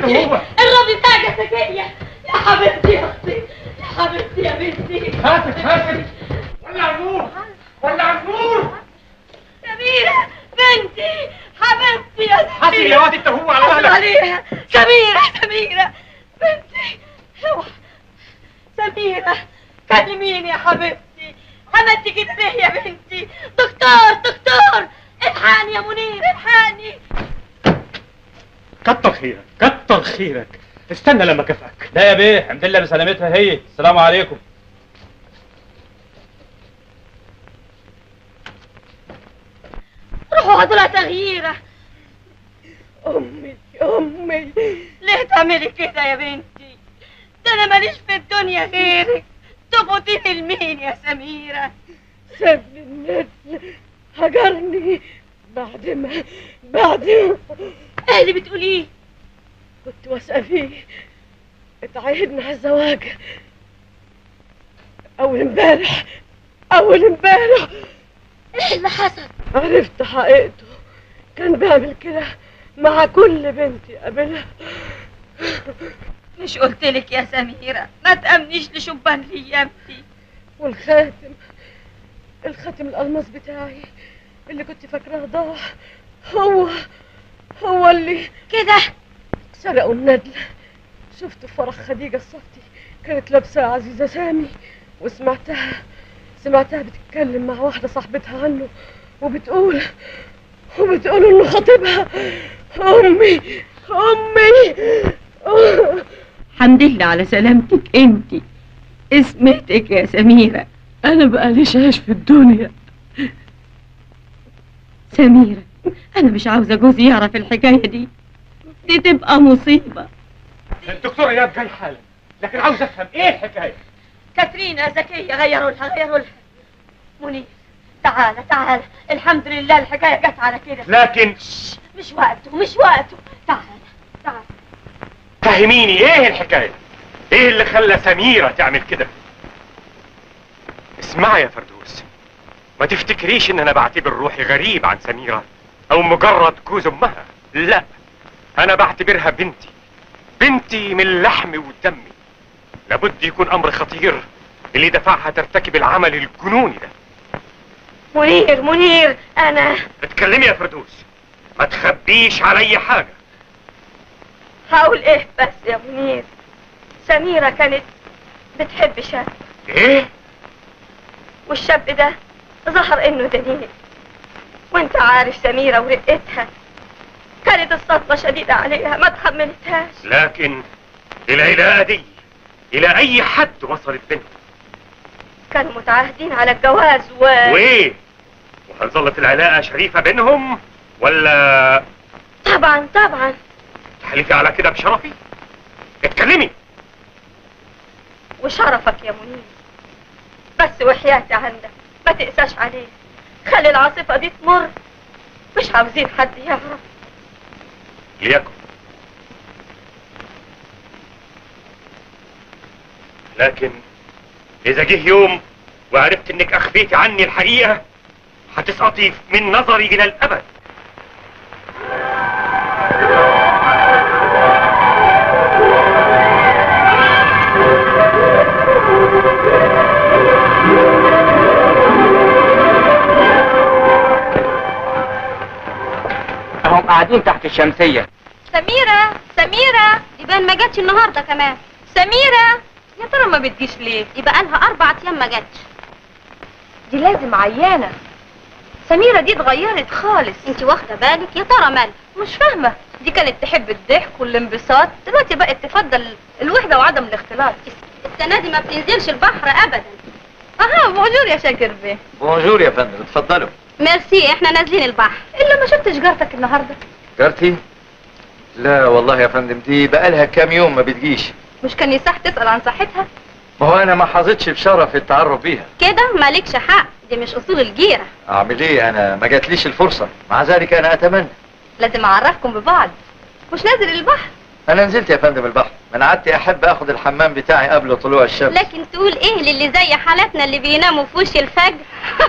هو الرب بتاعك يا زكية يا حبيبتي يا اختي يا حبيبتي يا بنتي هاتك هاتك ولع النور ولع النور سميرة بنتي حبيبتي يا حاسب يا سميرة واد انت هو على حاسب مهلك عليها سميرة سميرة بنتي هو سميرة كلميني يا حبيبتي عملتي كده ليه يا بنتي دكتور دكتور الحقني يا منير الحقني كتر خيرك كتر خيرك استنى لما كفاك لا يا بيه الحمد لله بسلامتها هي السلام عليكم روحوا هاتوا لها تغييرة أمي أمي ليه تعملي كده يا بنتي ده أنا ماليش في الدنيا غيرك تبقي لمين يا سميرة سابني النسل هجرني بعد ما بعد ما ايه اللي بتقوليه كنت واثقة فيه اتعهدنا على الزواج أول امبارح أول امبارح ايه اللي حصل عرفت حقيقته كان بيعمل كده مع كل بنت يقابلها مش قلتلك يا سميرة ما تأمنيش لشبان ليامتي والخاتم الخاتم الألماس بتاعي اللي كنت فاكراه ضاع هو هو اللي كده سرقوا الندل شفته في فرح خديجة الصفتي كانت لابسة عزيزة سامي وسمعتها سمعتها بتتكلم مع واحدة صاحبتها عنه وبتقول وبتقول انه خطيبها امي امي الحمد لله على سلامتك انت اسمتك يا سميرة انا بقاليش عايش في الدنيا سميرة انا مش عاوزة جوزي يعرف الحكاية دي دي تبقى مصيبة الدكتور اياد جاي حالا لكن عاوز افهم ايه الحكايه كاترينا زكية غيروا لها غيروا لها منير تعالى تعالى الحمد لله الحكاية جت على كده لكن مش وقته مش وقته تعالى تعالى فهميني ايه الحكايه ايه اللي خلى سميره تعمل كده اسمعي يا فردوس ما تفتكريش ان انا بعتبر روحي غريب عن سميره او مجرد جوز امها لا انا بعتبرها بنتي بنتي من لحمي ودمي لابد يكون امر خطير اللي دفعها ترتكب العمل الجنوني ده منير منير انا اتكلمي يا فردوس ما تخبيش علي حاجه هقول ايه بس يا منير سميرة كانت بتحب شاب ايه والشاب ده ظهر انه دليل وانت عارف سميرة ورقتها كانت الصدمة شديدة عليها ما تحملتهاش لكن العلاقه دي الى اي حد وصلت بينهم كانوا متعاهدين على الجواز و وايه وهل ظلت العلاقه شريفه بينهم ولا طبعا طبعا تحلفي على كده بشرفي اتكلمي وشرفك يا منير بس وحياتي عندك ما تقساش عليه خلي العاصفة دي تمر مش عاوزين حد يعرف ليكن لكن اذا جه يوم وعرفت انك اخفيتي عني الحقيقه هتسقطي من نظري الى الابد هم قاعدين تحت الشمسية سميرة سميرة يبقى ما جاتش النهاردة كمان سميرة يا ترى ما بتجيش ليه يبقى لها أربع أيام ما جاتش دي لازم عيانة سميرة دي اتغيرت خالص انت واخدة بالك يا ترى مالها مش فاهمة دي كانت تحب الضحك والانبساط دلوقتي بقت تفضل الوحدة وعدم الاختلاط السنة دي ما بتنزلش البحر أبدا اها بونجور يا شاكر بيه بونجور يا فندم اتفضلوا ميرسي احنا نازلين البحر الا ما شفتش جارتك النهارده جارتي لا والله يا فندم دي بقالها كام يوم ما بتجيش مش كان يصح تسأل عن صحتها ما هو انا ما حظيتش بشرف التعرف بيها كده مالكش حق دي مش اصول الجيرة اعمل ايه انا ما جاتليش الفرصة مع ذلك انا اتمنى لازم اعرفكم ببعض مش نازل البحر انا نزلت يا فندم البحر من عادتي احب اخد الحمام بتاعي قبل طلوع الشمس لكن تقول ايه للي زي حالتنا اللي بيناموا في وش الفجر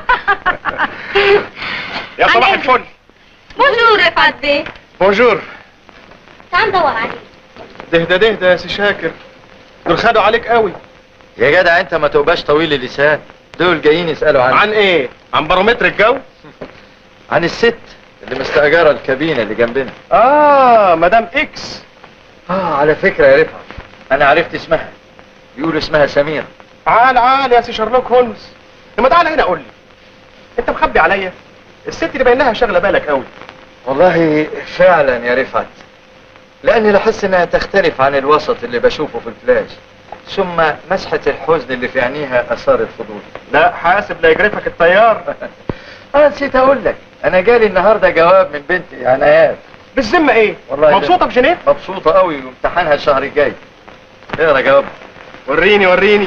يا صباح الفل بونجور رفعت بيه بونجور تعال ندور عليه دهدى دهدى يا سي شاكر دول خدوا عليك قوي يا جدع انت ما تبقاش طويل اللسان دول جايين يسالوا عن عن ايه عن بارومتر الجو عن الست اللي مستاجره الكابينه اللي جنبنا اه مدام اكس اه على فكره يا رفعت انا عرفت اسمها بيقولوا اسمها سميره عال عال يا سي شارلوك هولمز لما تعالى هنا قول لي انت مخبي عليا الست دي باين لها شغله بالك قوي والله فعلا يا رفعت لاني لاحظت انها تختلف عن الوسط اللي بشوفه في الفلاش ثم مسحة الحزن اللي في عينيها اثارت فضولي لا حاسب لا يجرفك الطيار اه نسيت اقول لك انا جالي النهارده جواب من بنتي عنايات بالذمه ايه والله مبسوطه في جنيف مبسوطه قوي وامتحانها الشهر الجاي اقرا جوابها وريني وريني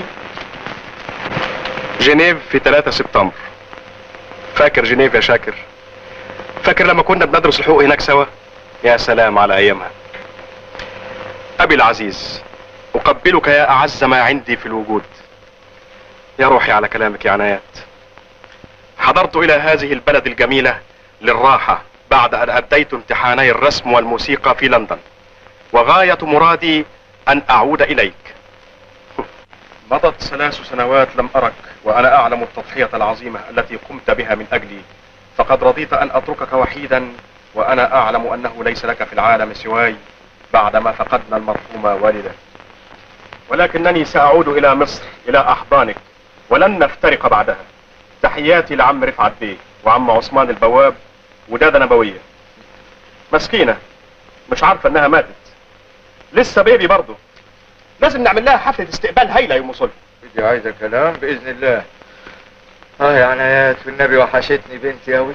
جنيف في 3 سبتمبر فاكر جنيف يا شاكر فاكر لما كنا بندرس الحقوق هناك سوا يا سلام على ايامها ابي العزيز اقبلك يا اعز ما عندي في الوجود يا روحي على كلامك يا عنايات حضرت الى هذه البلد الجميله للراحه بعد ان اديت امتحاني الرسم والموسيقى في لندن وغايه مرادي ان اعود اليك مضت ثلاث سنوات لم أرك وأنا أعلم التضحية العظيمة التي قمت بها من أجلي فقد رضيت أن أتركك وحيدا وأنا أعلم أنه ليس لك في العالم سواي بعدما فقدنا المرحوم والده ولكنني سأعود إلى مصر إلى أحضانك ولن نفترق بعدها تحياتي لعم رفعت بيه وعم عثمان البواب ودادة نبوية مسكينة مش عارفة إنها ماتت لسه بيبي برضه لازم نعمل لها حفلة استقبال هايلة يوم وصلها دي عايزه كلام باذن الله اه يا عنايات والنبي وحشتني بنتي قوي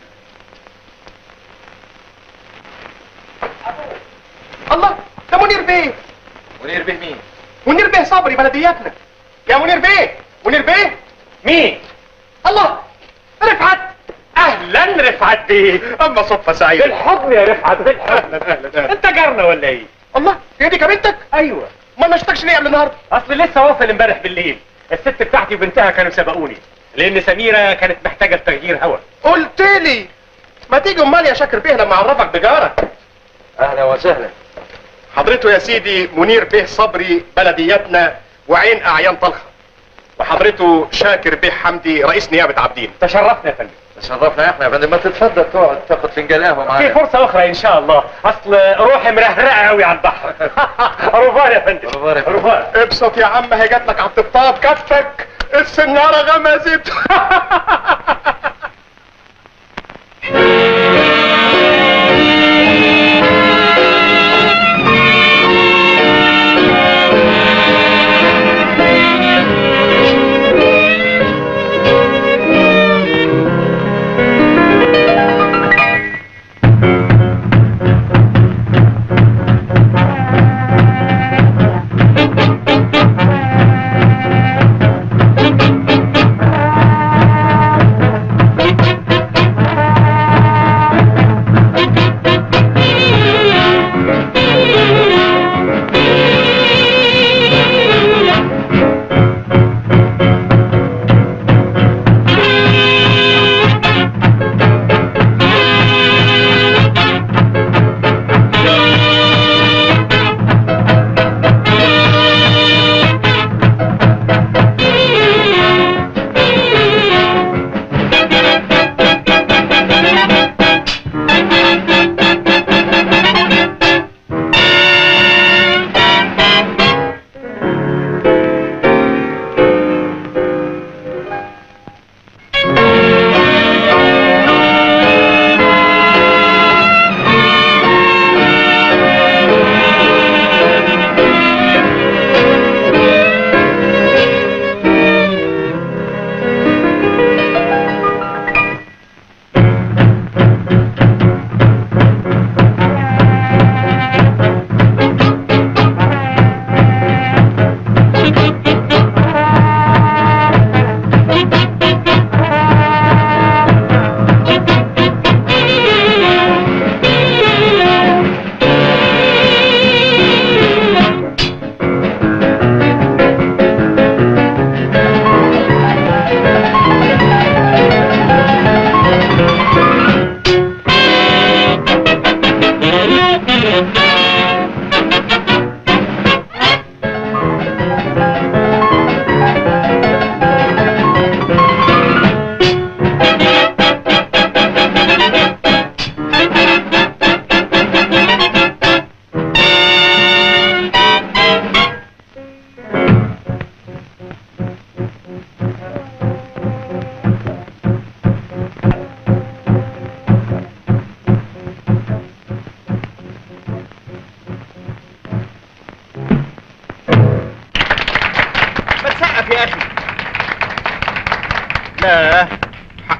الله ده منير بيه منير به مين منير بيه صبري بلدياتنا يا منير بيه منير بيه مين الله رفعت اهلا رفعت بيه اما صدفة سعيدة بالحضن يا رفعت بالحضن اهلا اهلا اهلا انت جارنا ولا ايه الله هي دي كبنتك ايوه ما ما اشتكش ليه قبل النهارده اصل لسه واصل امبارح بالليل الست بتاعتي وبنتها كانوا سبقوني لان سميره كانت محتاجه لتغيير هوا قلت لي ما تيجي امال يا شاكر بيه لما اعرفك بجارك اهلا وسهلا حضرته يا سيدي منير بيه صبري بلدياتنا وعين اعيان طلخه وحضرته شاكر بيه حمدي رئيس نيابه عابدين تشرفنا يا فندم تشرفنا احنا يا فندم ما تتفضل تقعد تاخد فنجان قهوه في معانا فرصه اخرى ان شاء الله اصل روحي مرهرقه قوي على البحر روفار يا فندم روفار يا فندم. روفار ابسط يا عم هي جات لك على الطبطاب كفتك السناره غمزت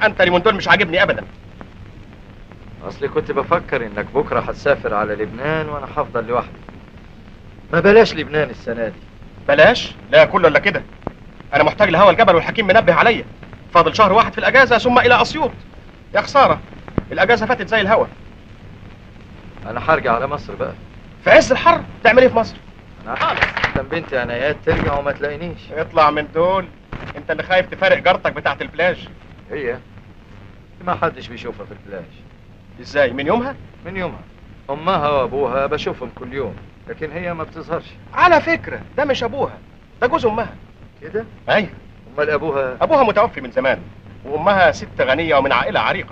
انت اليومين دول مش عاجبني ابدا اصلي كنت بفكر انك بكره هتسافر على لبنان وانا هفضل لوحدي ما بلاش لبنان السنه دي بلاش لا كله الا كده انا محتاج لهوا الجبل والحكيم منبه عليا فاضل شهر واحد في الاجازه ثم الى اسيوط يا خساره الاجازه فاتت زي الهوا انا هرجع على مصر بقى في عز الحر تعمل ايه في مصر انا كان بنتي عنايات ترجع وما تلاقينيش اطلع من دول انت اللي خايف تفارق جارتك بتاعت البلاج هي ما حدش بيشوفها في البلاج ازاي من يومها من يومها امها وابوها بشوفهم كل يوم لكن هي ما بتظهرش على فكره ده مش ابوها ده جوز امها كده ايوه امال ابوها ابوها متوفي من زمان وامها ست غنيه ومن عائله عريقه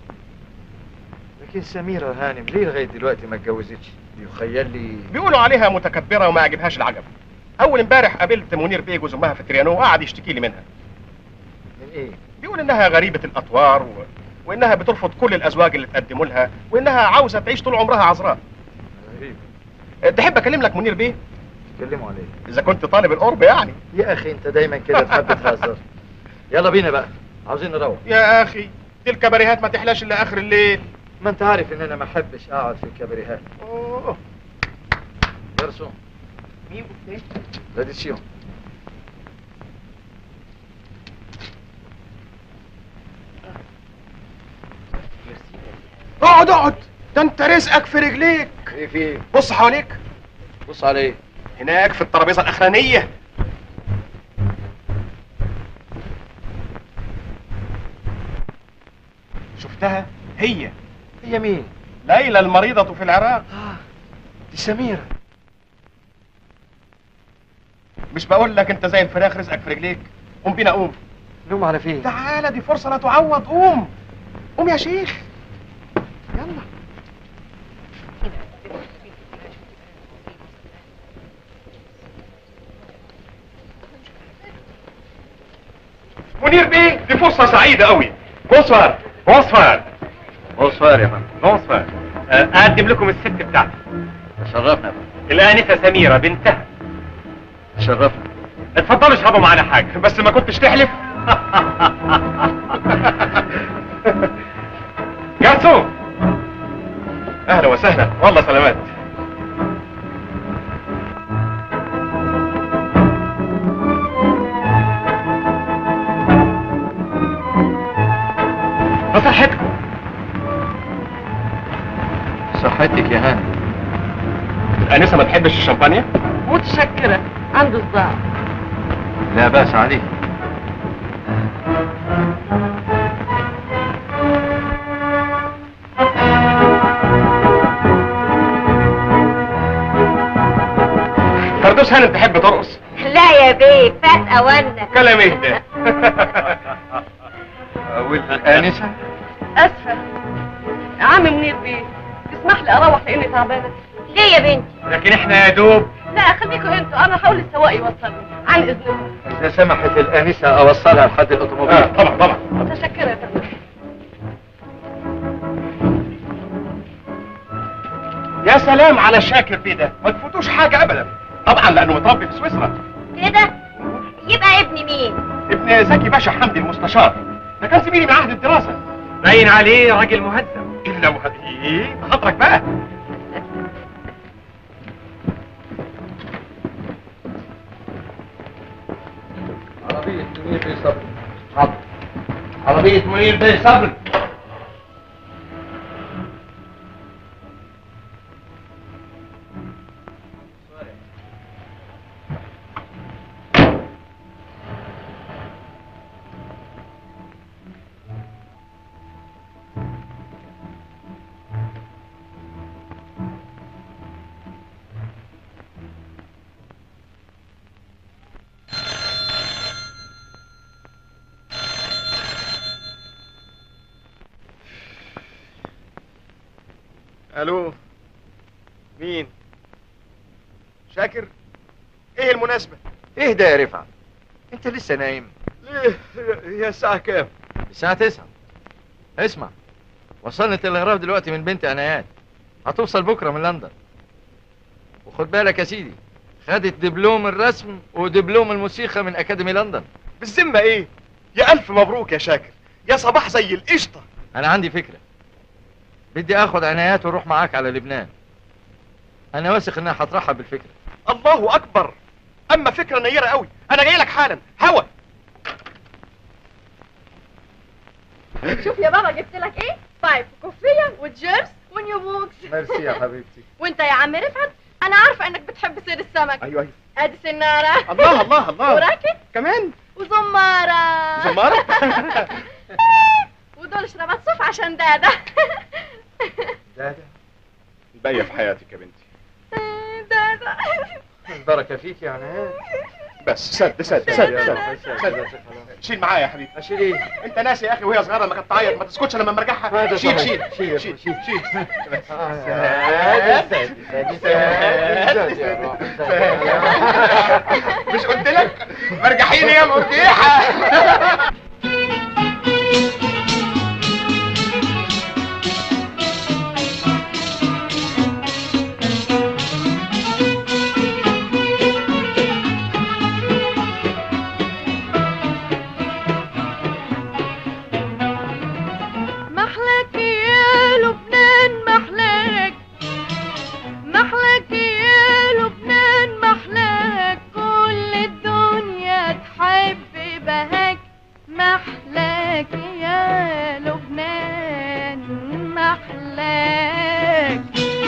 لكن سميرة هانم ليه لغاية دلوقتي ما اتجوزتش؟ يخيل لي بيقولوا عليها متكبره وما يعجبهاش العجب اول امبارح قابلت منير بيه جوز امها في تريانو وقعد يشتكي لي منها من ايه؟ بيقول انها غريبه الاطوار و... وانها بترفض كل الازواج اللي تقدموا لها وانها عاوزه تعيش طول عمرها عذراء غريب تحب اكلم لك منير بيه تكلموا عليه اذا كنت طالب القرب يعني يا اخي انت دايما كده تحب تهزر يلا بينا بقى عاوزين نروح يا اخي دي الكباريهات ما تحلاش الا اخر الليل ما انت عارف ان انا ما احبش اقعد في الكباريهات أوه. جرسون لاديسيون اقعد اقعد ده انت رزقك في رجليك ايه في ايه؟ بص حواليك بص عليه هناك في الترابيزه الاخرانيه شفتها هي هي مين؟ ليلى المريضة في العراق اه دي سميرة مش بقول لك انت زي الفراخ رزقك في رجليك قوم بينا قوم نوم على فين؟ تعالى دي فرصة لا تعوض قوم قوم يا شيخ يلا منير بيه دي فرصة سعيدة قوي بونسوار بونسوار بونسوار يا فندم بونسوار آه، اقدم لكم الست بتاعتي شرفنا يا فندم الانسه سميره بنتها شرفنا اتفضلوا اشربوا معانا حاجه بس ما كنتش تحلف جرسون اهلا وسهلا والله سلامات بصحتكم صحتك يا هاني الانسه ما تحبش الشمبانيا متشكرة عنده صداع لا بأس عليه فردوس هانم تحب ترقص لا يا بيه فات اوانك كلام اهدى والآنسة اسفة عم منير بيه تسمح لي اروح لاني تعبانة ليه يا بنتي لكن احنا يا دوب لا خليكوا انتوا انا هقول السواق يوصلني عن اذنكم إذا سمحت الآنسة أوصلها لحد الأوتوموبيل آه طبعا طبعا متشكرة يا فندم يا سلام على الشاكر بيه ده ما تفوتوش حاجه ابدا طبعا لانه متربي في سويسرا كده يبقى ابني مين ابن زكي باشا حمدي المستشار ده كان زميلي من عهد الدراسه باين عليه راجل مهذب الا وهذه ايه بخاطرك بقى عربية منير بيه صبري حاضر عربية منير بيه صبري الو مين شاكر ايه المناسبه اهدى يا رفعت انت لسه نايم ليه هي الساعه كام الساعة تسعة اسمع وصلني تلغراف دلوقتي من بنت عنايات هتوصل بكرة من لندن وخد بالك يا سيدي خدت دبلوم الرسم ودبلوم الموسيقى من أكاديمي لندن بالذمه ايه يا الف مبروك يا شاكر يا صباح زي القشطه انا عندي فكره بدي اخد عنايات واروح معاك على لبنان انا واثق انها هترحب بالفكره الله اكبر اما فكره نيره قوي انا جاي لك حالا هوا شوف يا بابا جبت لك ايه بايب وكوفيه وجيرس ونيو بوكس ميرسي يا حبيبتي وانت يا عم رفعت انا عارفه انك بتحب سير السمك ايوه ايوه ادي سناره الله الله الله وراكب كمان وزماره زمارة ودول شربات صف عشان دادا دادا باقيه في حياتك يا بنتي دادا البركه فيك يا عنايات بس سد سد سد سد شيل معايا يا حبيبي اشيل ايه انت ناسي يا اخي وهي صغيره لما كانت تعيط ما تسكتش لما مرجعها هذا شيل صحيح. شيل شيل شيل شيل. شيل مش قلت لك مرجحيني يا مرجيحه محلك يا لبنان محلك محلك يا لبنان محلك كل الدنيا تحب بهك محلك يا لبنان محلك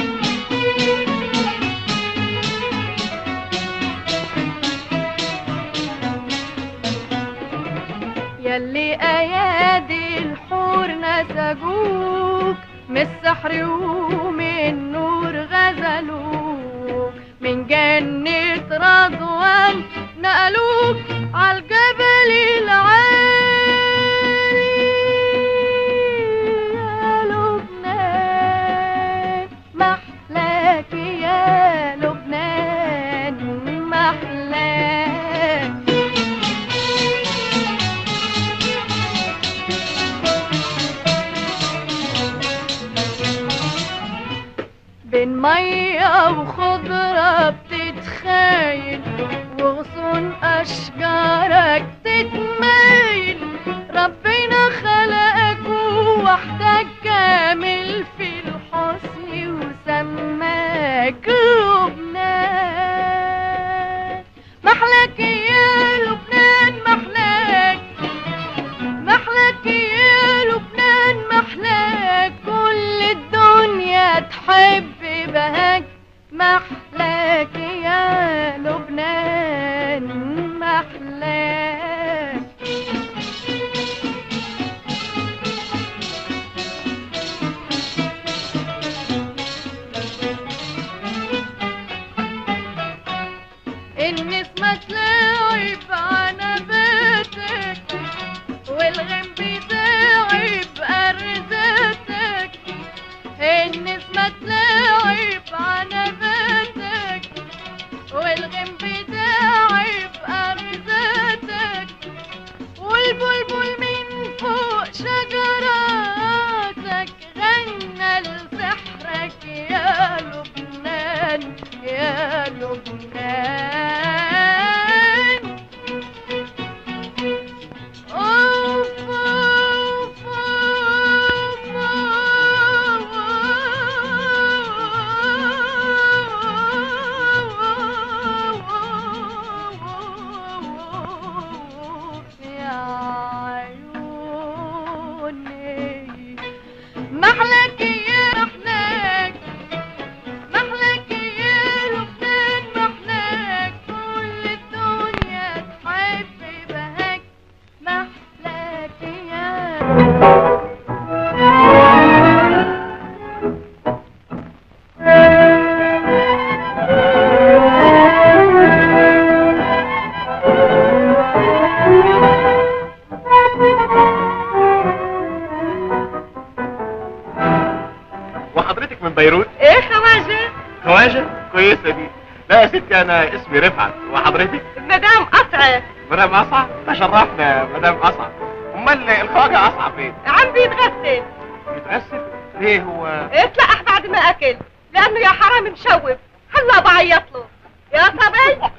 يلي ايادي الحور نسجوك من السحر ومن نور غزلوك من جنة رضوان نقلوك عالجبل العالي يا لبنان محلاك يا لبنان محلاك بين مية وخضرة بتتخايل وغصون أشجارك تتمايل ربنا خلقك وحدك كامل في الحسن وسماك لبنان محلك يا لبنان محلك محلك يا لبنان محلك كل الدنيا تحب بهك محلك يا لبنان محلك النسمة تلاعب عنباتك والغم بيداعب أرزاتك النسمة تلاعب عنباتك والغم بيداعب أرزاتك والبلبل من فوق شجراتك غنى لسحرك يا لبنان يا لبنان أوف أوف أوف يا عيوني محلك يا محلك محلك يا لبنان محلك كل الدنيا تحب بهك محلك يا وحضرتك من بيروت ايه خواجه خواجه كويسه دي لا يا ستي انا اسمي رفعت وحضرتك مدام قطعه مدام اصعب تشرفنا مدام اصعب امال الخواجه اصعب فين عم بيتغسل بيتغسل ليه هو اتلقح بعد ما اكل لانه يا حرام مشوب هلا بعيط له يا صبي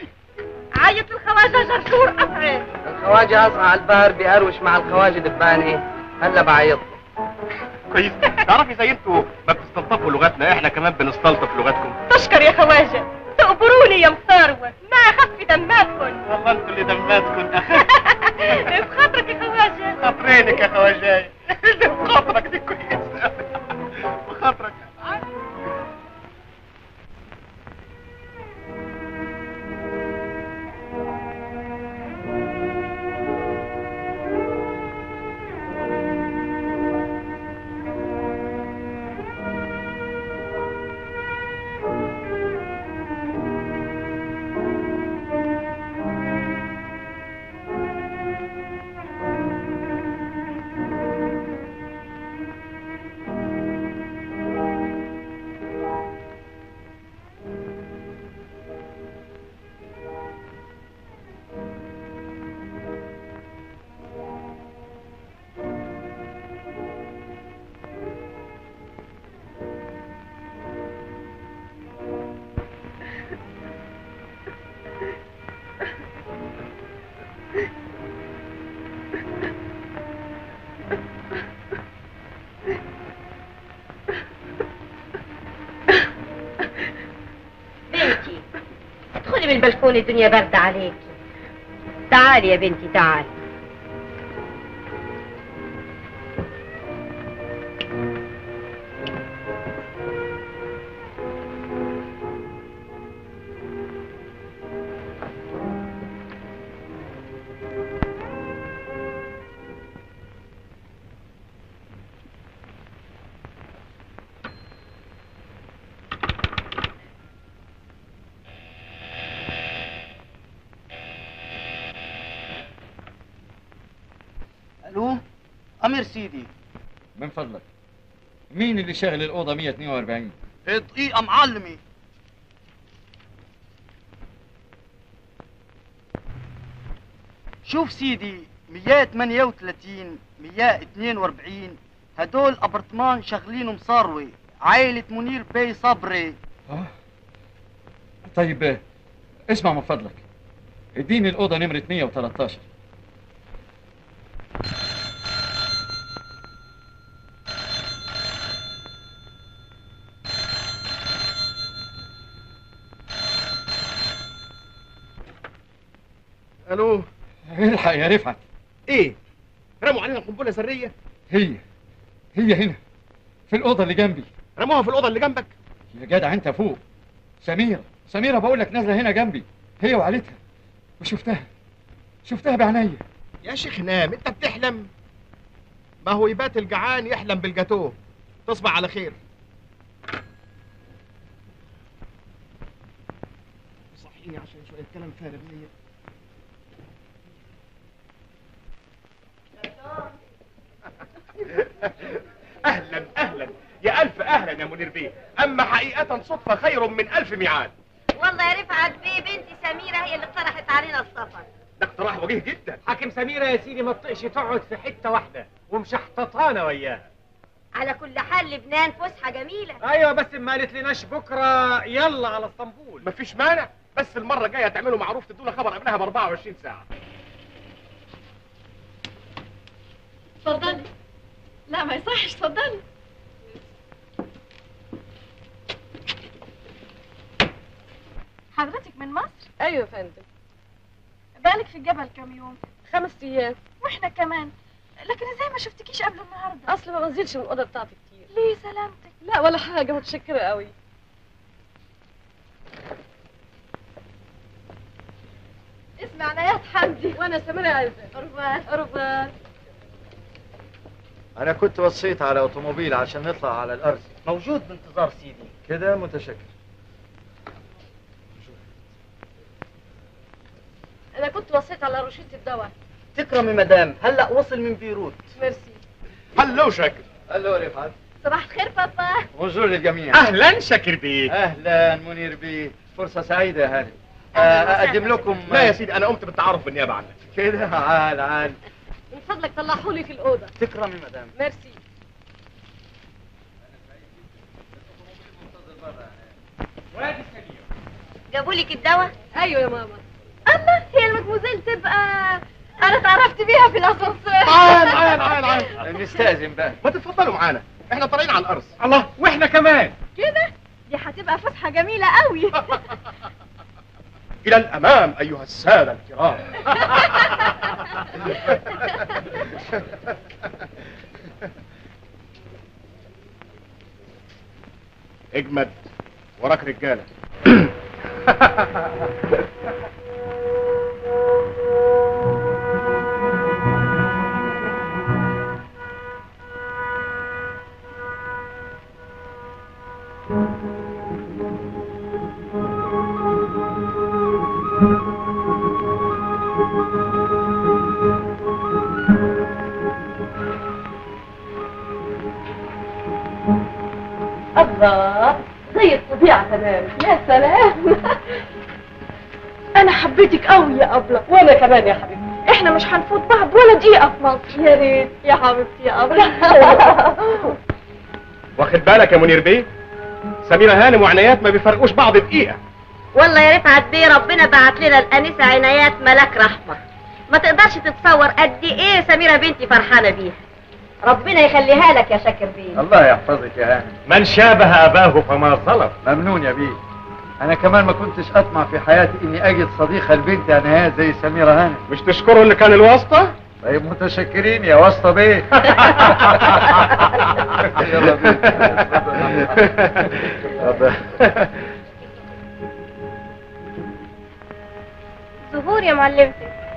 عيط الخواجه جرجور قطعه الخواجة أصعى على البحر بيقروش مع الخواجة دباني هلا بعيط كويس تعرفي زي انتوا ما بتستلطفوا لغتنا احنا كمان بنستلطف لغتكم تشكر يا خواجه تقبروني يا مصاروة ما اخف دماتكم والله انتوا اللي دماتكم اخف بخاطرك يا خواجه خاطرينك يا خواجاي بخاطرك دي كويسه بخاطرك بنتي ادخلي من البلكون الدنيا باردة عليكي تعالي يا بنتي تعالي الو امير سيدي من فضلك مين اللي شاغل الأوضة 142 في دقيقة معلمي شوف سيدي 138 142 هدول ابرطمان شغلينهم صاروي عائلة منير بي صبري آه. طيب آه، اسمع من فضلك اديني الأوضة نمرة 113 الو الحق يا رفعت ايه رموا علينا قنبله ذريه هي هي هنا في الأوضة اللي جنبي رموها في الاوضه اللي جنبك يا جدع انت فوق سميرة سميرة بقول لك نازلة هنا جنبي هي وعيلتها وشفتها شفتها بعينيا يا شيخ نام انت بتحلم ما هو يبات الجعان يحلم بالجاتوه تصبح على خير صحيني عشان شويه كلام فارغ ليا اهلا اهلا يا الف اهلا يا منير بيه اما حقيقه صدفه خير من الف ميعاد والله يا رفعت بيه بنتي سميرة هي اللي اقترحت علينا السفر ده اقتراح وجيه جدا حاكم سميرة يا سيدي ما تطقش تقعد في حتة واحدة ومشحططانة وياها على كل حال لبنان فسحة جميلة ايوه بس ما قالت لناش بكرة يلا على اسطنبول مفيش مانع بس المره الجايه تعملوا معروف تدونا خبر قبلها ب 24 ساعه اتفضلي لا ما يصحش اتفضلي حضرتك من مصر؟ ايوه يا فندم بالك في الجبل كام يوم خمس ايام واحنا كمان لكن ازاي ما شفتكيش قبل النهارده؟ اصل ما بنزلش من الاوضه بتاعتي كتير ليه سلامتك؟ لا ولا حاجه متشكره قوي اسمع عنايات حمدي وانا سميرة عزة قربان قربان أنا كنت وصيت على أوتوموبيل عشان نطلع على الأرض موجود بانتظار سيدي كده متشكر انا كنت وصيت على روشته الدواء تكرمي مدام هلا وصل من بيروت ميرسي هلو شاكر ألو رفعت صباح الخير بابا بونجور للجميع اهلا شاكر بيه أهلا منير بيه فرصة سعيدة يا هاني آه، أقدم لكم لا يا سيدي انا قمت بالتعارف بالنيابه عنك كده عال عال من فضلك طلعوا لي في الاوضه تكرمي مدام ميرسي جابوا لك الدواء ايوه يا ماما الله هي المدموزيل تبقى انا اتعرفت بيها في الاسانسير عال عال عال عال نستأذن بقى ما تتفضلوا معانا احنا طالعين على الارض الله واحنا كمان كده دي هتبقى فسحه جميله قوي الى الامام ايها الساده الكرام اجمد وراك رجاله الله زي الطبيعة تمام يا سلام أنا حبيتك قوي يا أبلة وأنا كمان يا حبيبتي إحنا مش هنفوت بعض ولا دقيقة في مصر يا ريت يا حبيبتي يا أبلة واخد بالك يا منير بيه سميرة هانم وعنايات ما بيفرقوش بعض دقيقة والله يا رفعت بيه ربنا بعت لنا الانسه عنايات ملاك رحمه ما تقدرش تتصور قد ايه سميره بنتي فرحانه بيها ربنا يخليها لك يا شاكر بيه الله يحفظك يا هانم من شابه اباه فما ظلم ممنون يا بيه انا كمان ما كنتش اطمع في حياتي اني اجد صديقه لبنتي عنايات زي سميره هانم مش تشكروا اللي كان الواسطة طيب متشكرين يا واسطه بيه يلا بيه اتفضل. زهور يا معلمتي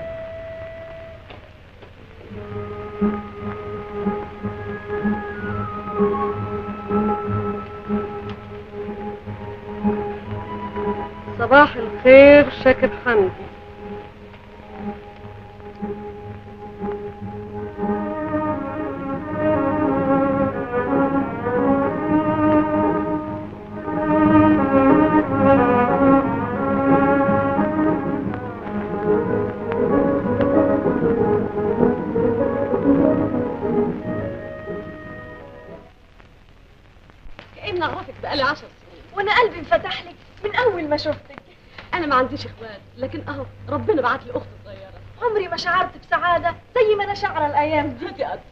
صباح الخير شاكر حمدي كأني أعرفك بقالي عشر سنين وانا قلبي انفتح لك من اول ما شفتك أنا ما عنديش إخوات لكن أهو ربنا بعت لي أخت صغيرة عمري ما شعرت بسعاده زي ما انا شعره الايام دي دي قد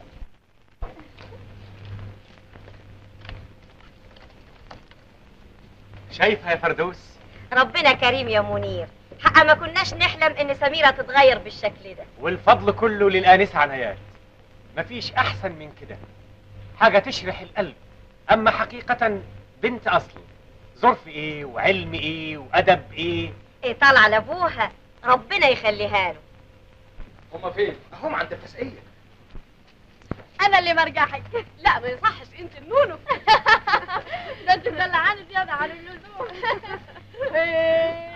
شايفها يا فردوس ربنا كريم يا منير حق ما كناش نحلم ان سميره تتغير بالشكل ده والفضل كله للانسه عنايات مفيش احسن من كده حاجه تشرح القلب اما حقيقه بنت اصل ظرف ايه وعلم ايه وادب ايه ايه طالعه لابوها ربنا يخليها له هما فين؟ هم عند التسقية انا اللي مرجحك لا ما يصحش انت النونو ده انت مدلعاني زياده عن اللزوم إيه.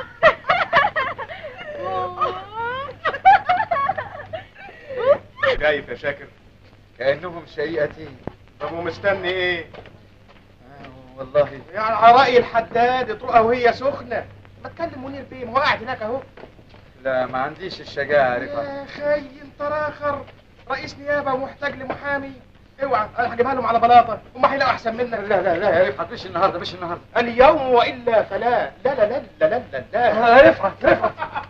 شايف يا شاكر كانهم شيئتين طب ومستني ايه؟ آه، والله يعني على رأي الحداد تروقها وهي سخنة ما تكلم منير بيه ما هو قاعد هناك اهو لا ما عنديش الشجاعه رفعت يا خي انت راخر رئيس نيابة ومحتاج لمحامي اوعى انا هجيبها لهم على بلاطة هم هيلاقوا احسن منك لا لا لا يا رفعت مش النهارده مش النهارده اليوم والا فلا لا لا لا لا لا لا, لا. آه، رفعت رفعت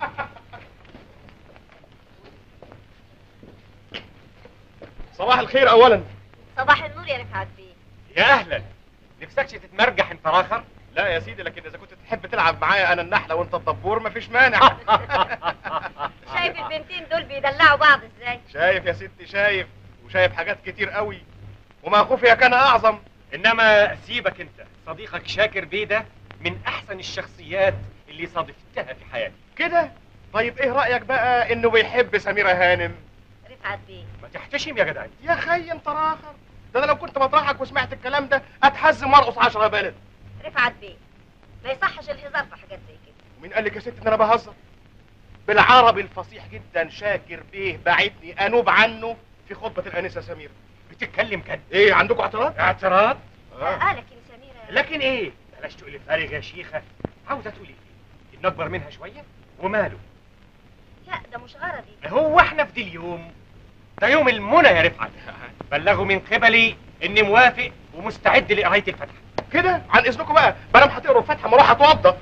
صباح الخير اولا صباح النور يا رفعت بيه يا اهلا نفسكش تتمرجح انت راخر لا يا سيدي لكن اذا كنت تحب تلعب معايا انا النحلة وانت الدبور مفيش مانع شايف البنتين دول بيدلعوا بعض ازاي شايف يا ستي شايف وشايف حاجات كتير قوي وما خفي كان اعظم انما سيبك انت صديقك شاكر بيه ده من احسن الشخصيات اللي صادفتها في حياتي كده طيب ايه رأيك بقى انه بيحب سميرة هانم رفعت بيه ما تحتشم يا جدع انت. يا خي انت راخر ده انا لو كنت مطرحك وسمعت الكلام ده اتحزم وارقص عشرة بلد رفعت بيه ما يصحش الهزار في حاجات زي كده مين قال لك يا ست ان انا بهزر بالعربي الفصيح جدا شاكر بيه بعتني انوب عنه في خطبة الانسة سميرة بتتكلم جد ايه عندكم اعتراض اعتراض اه لكن سميره لكن ايه بلاش تقولي فارغ يا شيخه عاوزه تقولي ايه ان اكبر منها شويه وماله لا ده مش غرضي هو احنا في دي اليوم ده يوم المنى يا رفعت بلغوا من قبلي اني موافق ومستعد لقرايه الفتحه كده عن اذنكم بقى بنام هتقروا الفاتحة ما اروح اتوضى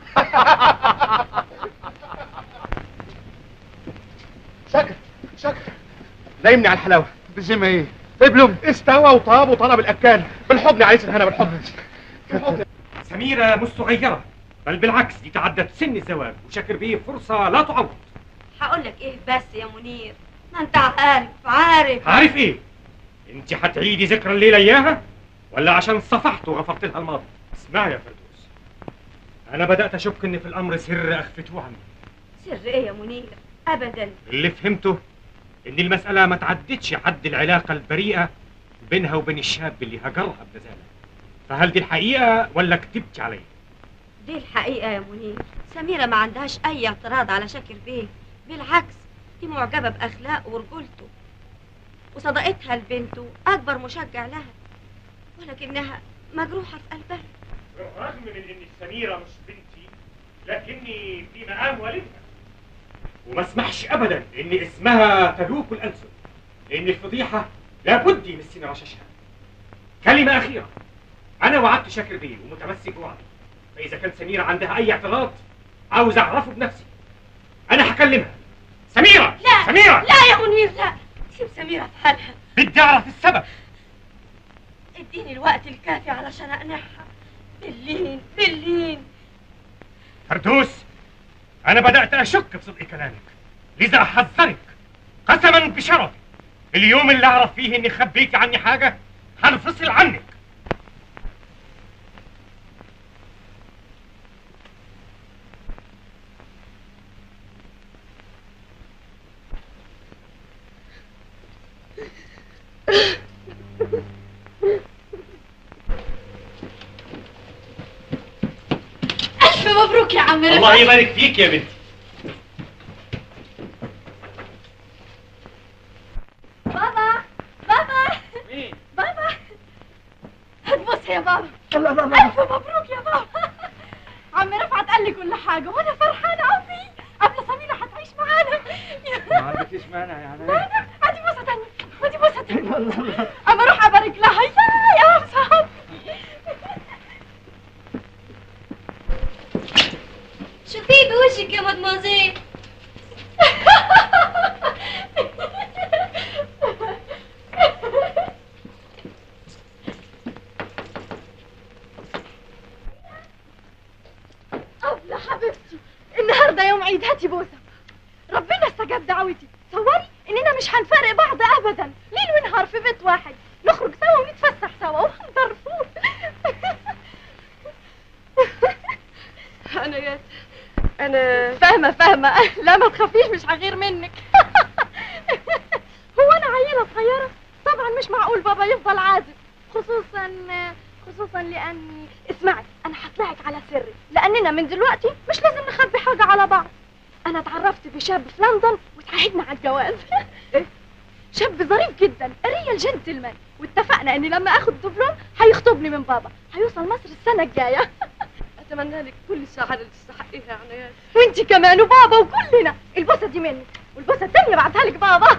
شكر شكر نايمني على الحلاوه بزي ايه ابلم استوى وطاب وطلب الاكال بالحضن يا عريس الهنا بالحضن بالحضن. سميرة مش صغيرة بل بالعكس دي تعدت سن الزواج وشاكر بيه فرصة لا تعوض هقول لك ايه بس يا منير ما انت عارف عارف عارف ايه انت هتعيدي ذكرى الليلة اياها ولا عشان صفحت وغفرت لها الماضي اسمعي يا فردوس انا بدأت اشك ان في الامر سر اخفتوه عني سر ايه يا منير ابدا اللي فهمته ان المسألة ما تعدتش حد العلاقة البريئة بينها وبين الشاب اللي هجرها بنزالة فهل دي الحقيقة ولا كتبتي عليا دي الحقيقة يا منير سميرة ما عندهاش أي اعتراض على شاكر بيه بالعكس دي معجبة بأخلاقه ورجولته وصداقتها لبنته أكبر مشجع لها ولكنها مجروحة في قلبها بالرغم من ان سميرة مش بنتي لكني في مقام والدها وما اسمحش ابدا ان اسمها تدوك الالسن لان الفضيحة لابد يمسنا رشاشها كلمة اخيرة انا وعدت شاكر بيه ومتمسك بوعدي فاذا كان سميرة عندها اي اعتراض عاوز اعرفه بنفسي انا هكلمها سميرة لا سميرة لا يا منير لا سيب سميرة في حالها بدي اعرف السبب اديني الوقت الكافي علشان أقنعها باللين باللين فردوس انا بدأت اشك في صدق كلامك لذا احذرك قسما بشرفي اليوم اللي اعرف فيه اني خبيتي عني حاجة هنفصل عنك ألف مبروك يا عم رفعت. الله يبارك فيك يا بنتي بابا بابا مين؟ بابا هتبص يا بابا الله الله ألف مبروك يا بابا عم رفعت قال لي كل حاجة وأنا فرحانة أوي قبل سميرة هتعيش معانا ما عندكيش مانع يعني مانا هاتي بوسة تانية هاتي بوسة تانية أما أروح أبارك لها يا يا صاحبي شوفيه بوشك يا مدموزيل أبلة حبيبتي النهاردة يوم عيد هاتي بوسة ربنا استجاب دعوتي تصوري إننا مش هنفارق بعض أبدا ليل ونهار في بيت واحد نخرج سوا ونتفسح سوا ونحضر فول انا يا انا فاهمة فاهمة لا ما تخافيش مش هغير منك هو أنا عيلة صغيرة طبعا مش معقول بابا يفضل عازب خصوصا خصوصا لأني اسمعي أنا هطلعك على سري لأننا من دلوقتي مش لازم نخبي حاجة على بعض أنا اتعرفت بشاب في لندن وتعهدنا على الجواز إيه؟ شاب ظريف جدا ريال جنتلمان واتفقنا اني لما اخد دبلوم هيخطبني من بابا هيوصل مصر السنة الجاية اتمنى لك كل السعاده اللي تستحقيها يا عنايات وانتي كمان وبابا وكلنا البوسه دي مني والبوسه التانية بعتها لك بابا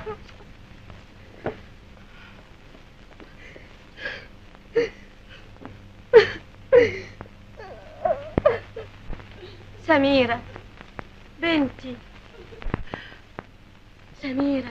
سميرة بنتي سميرة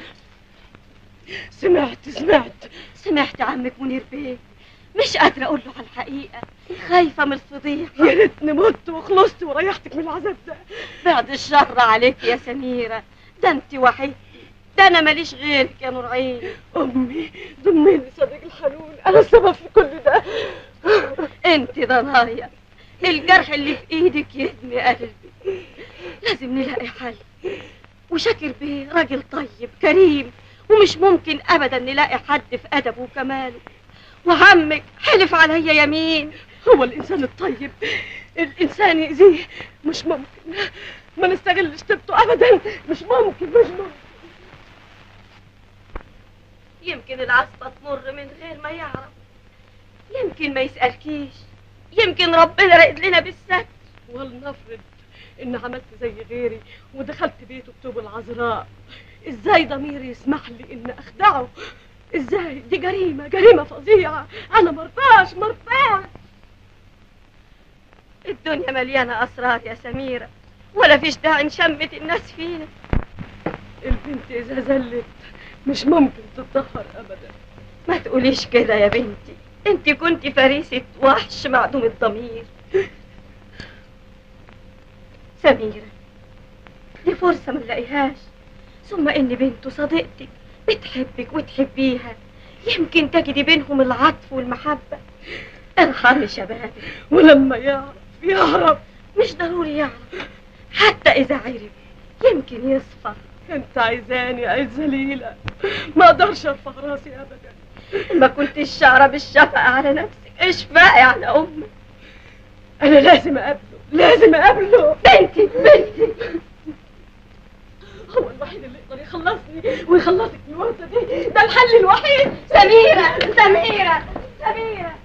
سمعت سمعت سمعت عمك منير بيه مش قادرة أقول له على الحقيقة خايفة من الفضيحة يا ريتني مت وخلصت وريحتك من العذاب ده بعد الشر عليك يا سميرة ده انت وحيدتي ده أنا ماليش غيرك يا نور عيني امي ضميني صديق الحنون انا السبب في كل ده انت ضنايا الجرح اللي في ايدك يهدمي قلبي لازم نلاقي حل وشاكر بيه راجل طيب كريم ومش ممكن ابدا نلاقي حد في ادبه وكماله وعمك حلف عليا يمين هو الانسان الطيب الانسان يأذيه مش ممكن ما نستغلش طيبته ابدا مش ممكن مش ممكن يمكن العصفة تمر من غير ما يعرف يمكن ما يسألكيش يمكن ربنا راقد لنا بالستر ولنفرض ان عملت زي غيري ودخلت بيته بتوب العذراء ازاي ضميري يسمح لي ان اخدعه ازاي دي جريمة جريمة فظيعة انا مرضاش مرضاش الدنيا مليانة أسرار يا سميرة ولا فيش داعي نشمت الناس فينا البنت اذا زلت مش ممكن تتدهور ابدا ما تقوليش كده يا بنتي انت كنت فريسة وحش معدوم الضمير سميرة دي فرصة ما نلاقيهاش ثم ان بنته صديقتك بتحبك وتحبيها يمكن تجدي بينهم العطف والمحبة ارحمي شبابك ولما يعرف يعرف مش ضروري يعرف حتى اذا عرف يمكن يصفى انت عايزاني عايز ذليلة ما اقدرش ارفع راسي ابدا ما كنتش شعرة بالشفقة على نفسك اشفقي على امك انا لازم اقابله لازم اقابله بنتي بنتي هو الوحيد اللي يقدر يخلصني ويخلصك من الورطة دي ده الحل الوحيد سميرة سميرة سميرة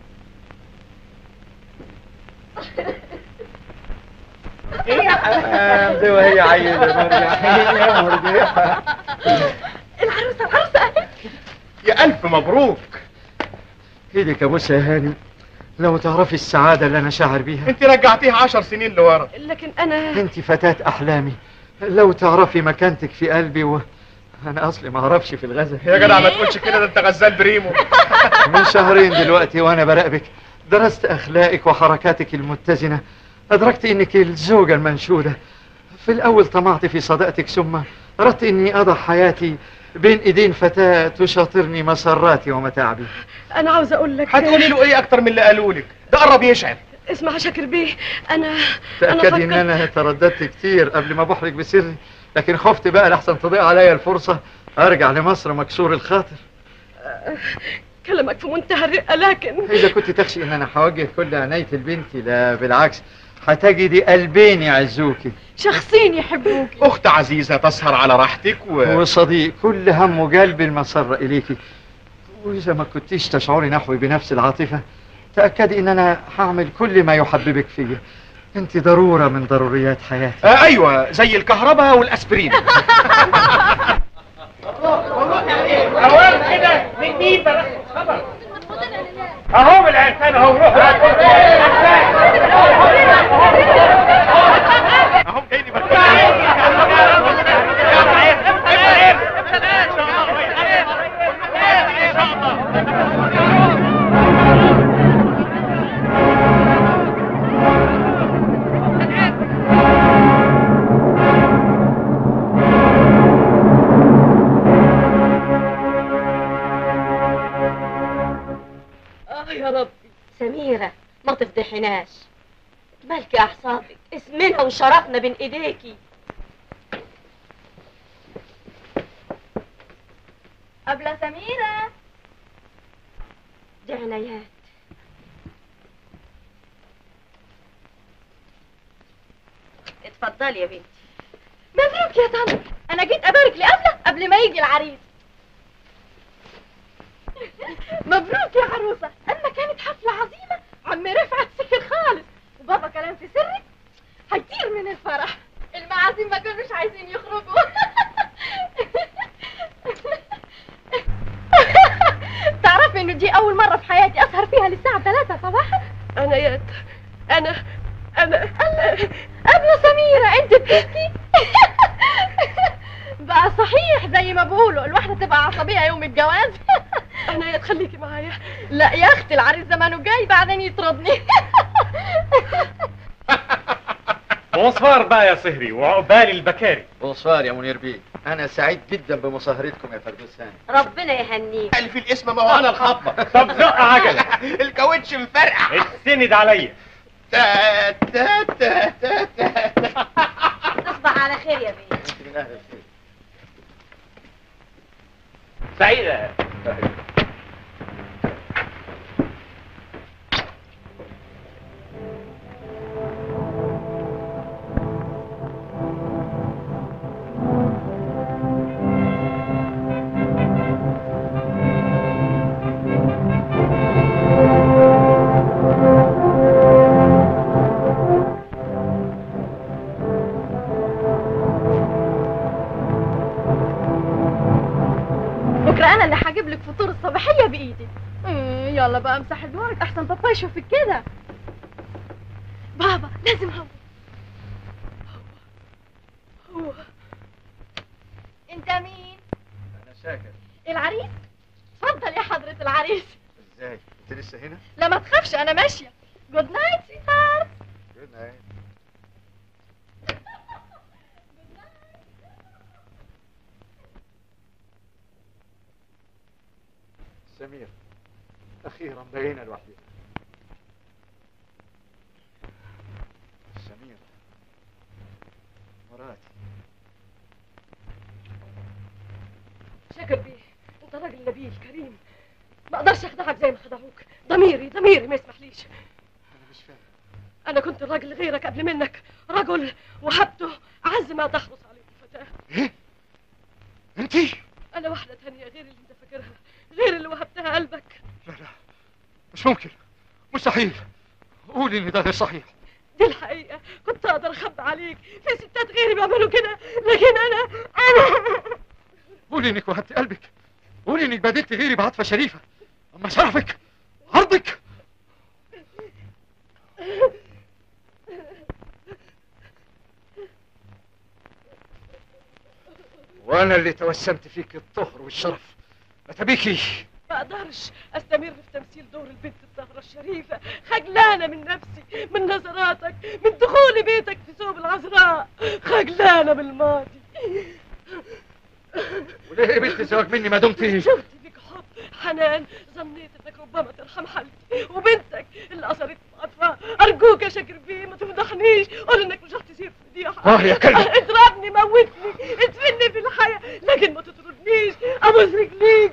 دي وهي عيلة مرجع يا مرجع العروسة العروسة اهي يا الف مبروك ايدك يا بوسة يا هاني لو تعرفي السعادة اللي أنا شاعر بيها انت رجعتيها عشر سنين لورا لكن انا انت فتاة أحلامي لو تعرفي مكانتك في قلبي و... أنا أصلي ما أعرفش في الغزل يا جدع ما تقولش كده ده انت غزال بريمو من شهرين دلوقتي وأنا براقبك درست أخلاقك وحركاتك المتزنة أدركت إنك الزوجة المنشودة في الأول طمعت في صداقتك ثم أردت إني أضع حياتي بين إيدين فتاة تشاطرني مسراتي ومتاعبي انا عاوز اقول لك هتقولي له ايه اكتر من اللي قالوا لك ده قرب يشعر اسمع يا شاكر بيه انا تأكدي فكرت- إن أنا ترددت كتير قبل ما بحرج بسري لكن خفت بقى لحسن تضيع عليا الفرصة أرجع لمصر مكسور الخاطر كلامك في منتهى الرقة لكن إذا كنت تخشي إن أنا هوجه كل عناية لبنتي لا بالعكس هتجدي قلبين يعزوكي شخصين يحبوك اخت عزيزة تسهر على راحتك و... وصديق كل هم قلبي المسر إليكي وإذا ما كنتيش تشعري نحوي بنفس العاطفة تأكدي إن أنا هعمل كل ما يحببك فيا أنت ضرورة من ضروريات حياتي آه ايوه زي الكهرباء والاسبرين اهو بالعنفان اهو روحوا اهم جايين اه يا ربي سميرة ما تفضحناش مالكي اعصابك اسمنا وشرفنا بين ايديكي قبل سميرة دي عنايات اتفضلي يا بنتي مبروك يا طنط انا جيت ابارك لقبله قبل ما يجي العريس مبروك يا عروسة اما كانت حفلة عظيمة عم رفعت سكر خالص وبابا كلام في سرك هيطير من الفرح المعازيم ما كانوش عايزين يخرجوا تعرفي انه دي اول مرة في حياتي اسهر فيها للساعة 3 صباحا انا يا انا انا قبل سميرة انت بتحكي بقى صحيح زي ما بقولوا الواحدة تبقى عصبية يوم الجواز انا يا تخليكي معايا لا يا اختي العريس زمانه جاي بعدين يطردني بونسوار بقى يا صهري وعقبال البكاري بونسوار يا منير بيه أنا سعيد جدا بمصاهرتكم يا فردوس هاني ربنا يهنيك قال في الاسم ما هو انا الخطبة طب زق عجلة الكاوتش مفرقع اتسند عليا تا تا تا تا تا تصبح على خير يا بنتي أنت من أهل الخير سعيدة بكرة انا اللي هجيب لك فطور الصباحية بايدي إيه، يلا بقى امسح دماغك احسن بابا يشوفك كده بابا لازم هو هو انت مين أنا شاكر العريس اتفضل يا حضرة العريس ازاي انت لسه هنا لا ما تخافش انا ماشية جود نايت سيتار جود نايت سمير اخيرا بقينا لوحدنا سمير مراتي شاكر بيه انت راجل نبيل كريم ما اقدرش اخدعك زي ما خدعوك ضميري ضميري ما يسمحليش انا مش فاهم انا كنت راجل غيرك قبل منك رجل وهبته اعز ما تحرص عليه الفتاه ايه انتي انا واحده تانية غير اللي انت فاكرها غير اللي وهبتها قلبك لا لا مش ممكن مستحيل قولي ان ده غير صحيح دي الحقيقه كنت اقدر اخبي عليك في ستات غيري بيعملوا كده لكن انا انا قولي انك وهبت قلبك قولي انك بدلت غيري بعاطفه شريفه اما شرفك عرضك وانا اللي توسمت فيك الطهر والشرف اتبيكي ما اقدرش استمر في تمثيل دور البنت الزهرة الشريفة خجلانة من نفسي من نظراتك من دخول بيتك في ثوب العذراء خجلانة من الماضي وليه قبلت الزواج مني ما دمت شفت فيك حب حنان ظنيت انك ربما ترحم حالتي وبنتك اللي اثرت بعطفها ارجوك يا شاكر بيه ما تفضحنيش قول انك مش هتصير فضيحه اه يا كلب. اضربني موتني ادفني في الحياه لكن ما تطردنيش ابوس رجليك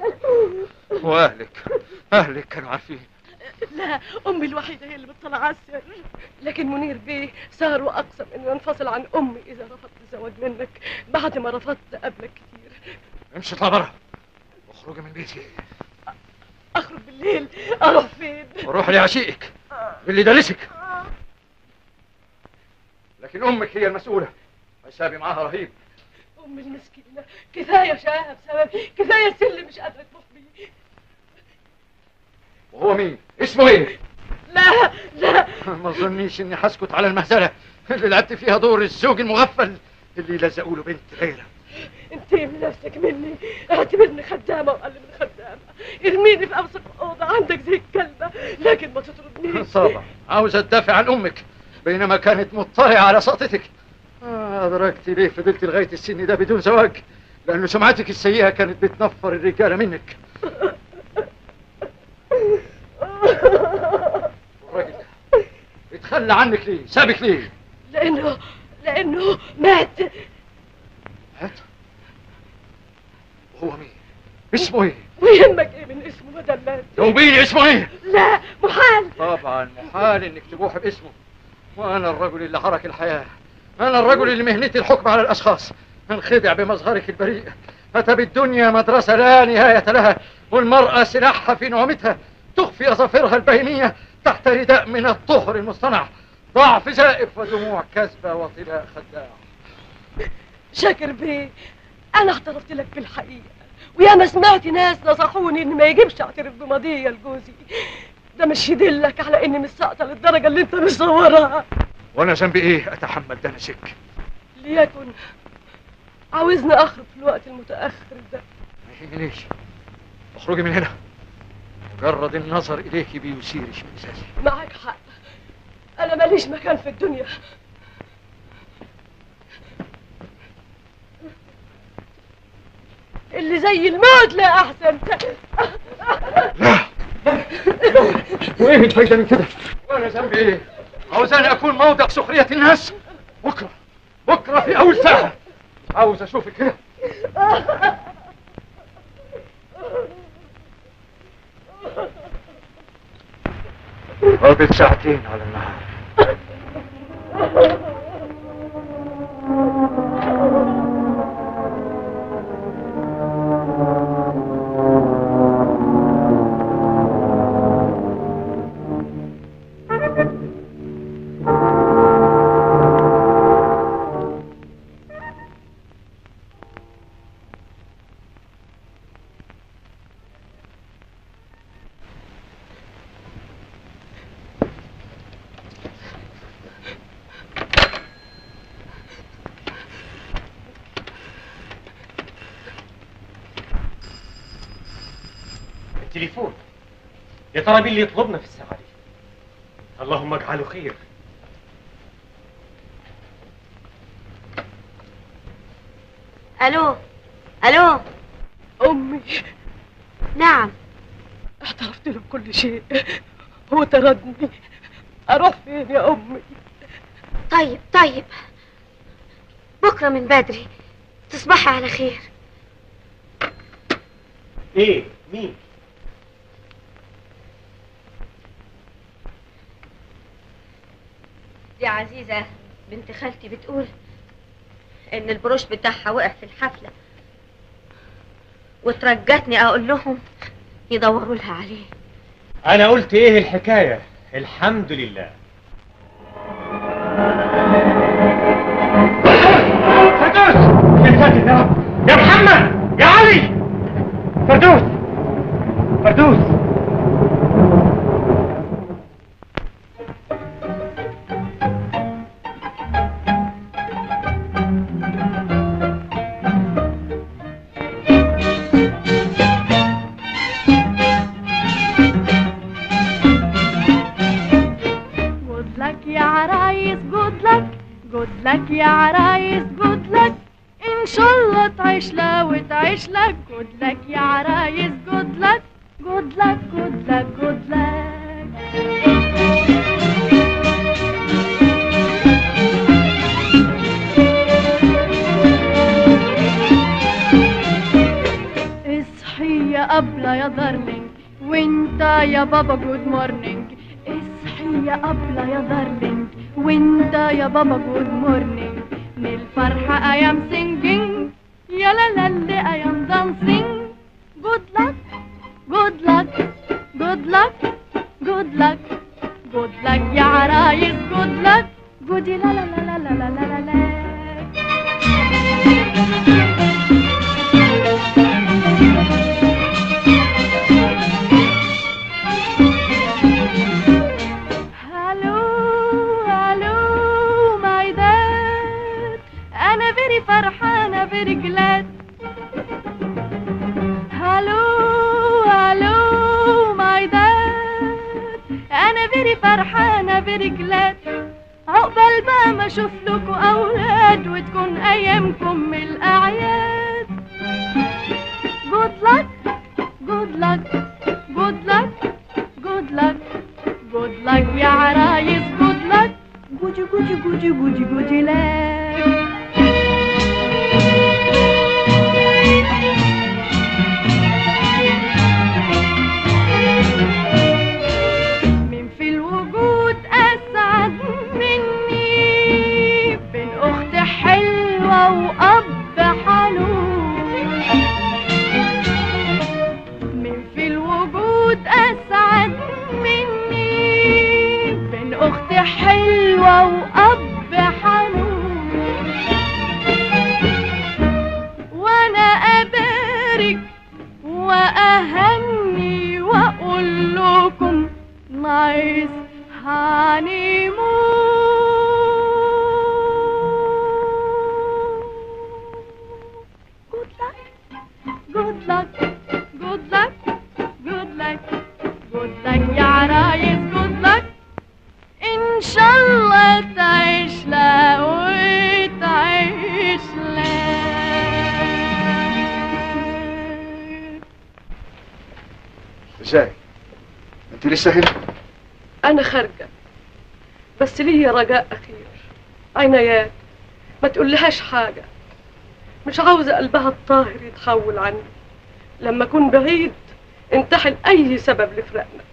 واهلك اهلك كانوا عارفين لا امي الوحيده هي اللي بتطلع على السر لكن منير بيه صار واقسم انه ينفصل عن امي اذا رفضت الزواج منك بعد ما رفضت قبلك كتير امشي اطلع برا اخرجي من بيتي اخرج بالليل اروح فين وروح لعشيقك اللي دارسك لكن امك هي المسؤوله حسابي معاها رهيب امي المسكينه كفايه شقاها بسببي كفايه سل مش قادره تروح بيه وهو مين اسمه ايه لا لا ما اظنيش اني هسكت على المهزله اللي لعبت فيها دور الزوج المغفل اللي لزقوا له بنت غيره انتي من نفسك مني اعتبرني خدامه واقل من خدامه ارميني في اوسط اوضه عندك زي الكلبه لكن ما تطردنيش طبعا عاوزه تدافع عن امك بينما كانت مطلعه على سقطتك آه، ادركت ليه فضلت لغايه السن ده بدون زواج لان سمعتك السيئه كانت بتنفر الرجاله منك الراجل ده اتخلى عنك ليه سابك ليه لانه لانه مات مات وهو مين اسمه ايه ويهمك ايه من اسمه بدل مات جاوبيني اسمه ايه لا محال طبعا محال انك تبوح باسمه وانا الرجل اللي حرك الحياه انا الرجل اللي مهنتي الحكم على الاشخاص انخدع بمظهرك البريء اتى بالدنيا مدرسه لا نهايه لها والمراه سلاحها في نعومتها تخفي اظافرها البهيميه تحت رداء من الطهر المصطنع ضعف زائف ودموع كذبه وطلاء خداع شاكر بيه انا اعترفت لك بالحقيقه ويا ما سمعت ناس نصحوني ان ما يجبش اعترف بماضيه لجوزي ده مش يدلك على اني مش ساقطه للدرجه اللي انت مصورها وانا ذنبي ايه اتحمل دنسك ليكن عاوزني اخرج في الوقت المتاخر ده ما يهمنيش اخرجي من هنا مجرد النظر اليك بيثير اشمئزازي معاك حق انا ماليش مكان في الدنيا اللي زي الموت لا احسن وايه الفايده من كده وانا ذنبي ايه عاوزاني اكون موضع سخريه الناس بكره بكره في اول ساعه عاوز اشوفك كده قابل ساعتين على النهار التليفون يا ترى مين اللي يطلبنا في الساعة دي اللهم اجعله خير الو الو امي نعم اعترفت له بكل شيء هو طردني اروح فين يا امي طيب طيب بكره من بدري تصبحي على خير ايه مين دي عزيزة بنت خالتي بتقول ان البروش بتاعها وقع في الحفلة وترجتني اقول لهم يدوروا لها عليه انا قلت ايه الحكاية الحمد لله فردوس يا ساتر يا رب يا محمد يا علي فردوس فردوس جود لك يا عرايس جود لك جود لك يا عرايس جود لك ان شاء الله تعيش لا وتعيش لك جود لك يا عرايس جود لك جود لك جود لك جود لك اصحي يا أبلة يا دارلينج وانت يا بابا جود مورنينج اصحي يا أبلة يا دارلينج وانت يا بابا جود مورنينج من الفرحة I am singing يا لا لا لا I am dancing good luck good luck good luck good luck good luck يا عرايس good luck good لا لا لا لا لا لا لا لا هالو هالو ماي داد انا فيري فرحانه فيري جلاد هالو هالو ماي داد انا فيري فرحانه فيري جلاد عقبال بقى ما اشوف لكم اولاد وتكون ايامكم من الاعياد good luck good luck good luck good luck good luck يا عرايس good luck جوجي جوجي جوجي جوجي جوجي لك مين في الوجود أسعد مني بين أخت حلوة وأب حنون مين في الوجود أسعد مني بين أخت حلوة وأب حنون وأنا أبارك وأهني وأقول لكم نايس honeymoon good luck good luck good luck good luck يا عرايس good luck إن شاء الله تعيش لا وتعيش لا ازاي انت لسه هنا انا خارجه بس ليا رجاء اخير عنايات ما تقولهاش حاجه مش عاوزه قلبها الطاهر يتحول عني لما اكون بعيد انتحل اي سبب لفراقنا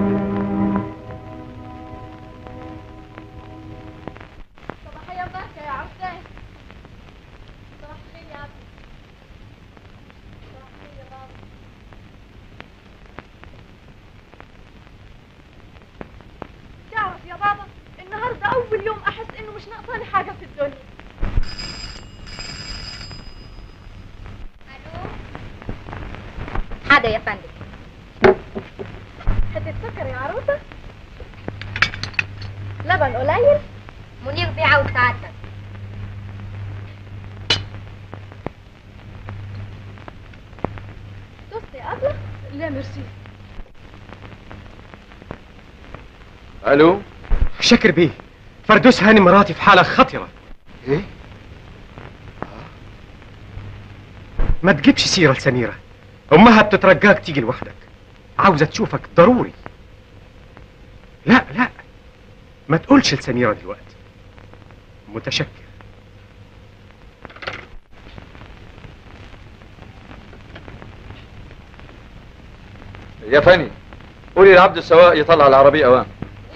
صباحية بخير يا مش ناقصاني حاجه في الدنيا حاضر يا فندم هتتسكر يا عروسه لبن قليل منير بيه عاوز سعادتك توست يا ابله لا ميرسي الو شكر بيه فردوس هاني مراتي في حالة خطرة ايه ما تجيبش سيرة لسميرة أمها بتترجاك تيجي لوحدك عاوزة تشوفك ضروري لا لا ما تقولش لسميرة دلوقتي متشكر يا فني قولي لعبد السواق يطلع العربية اوام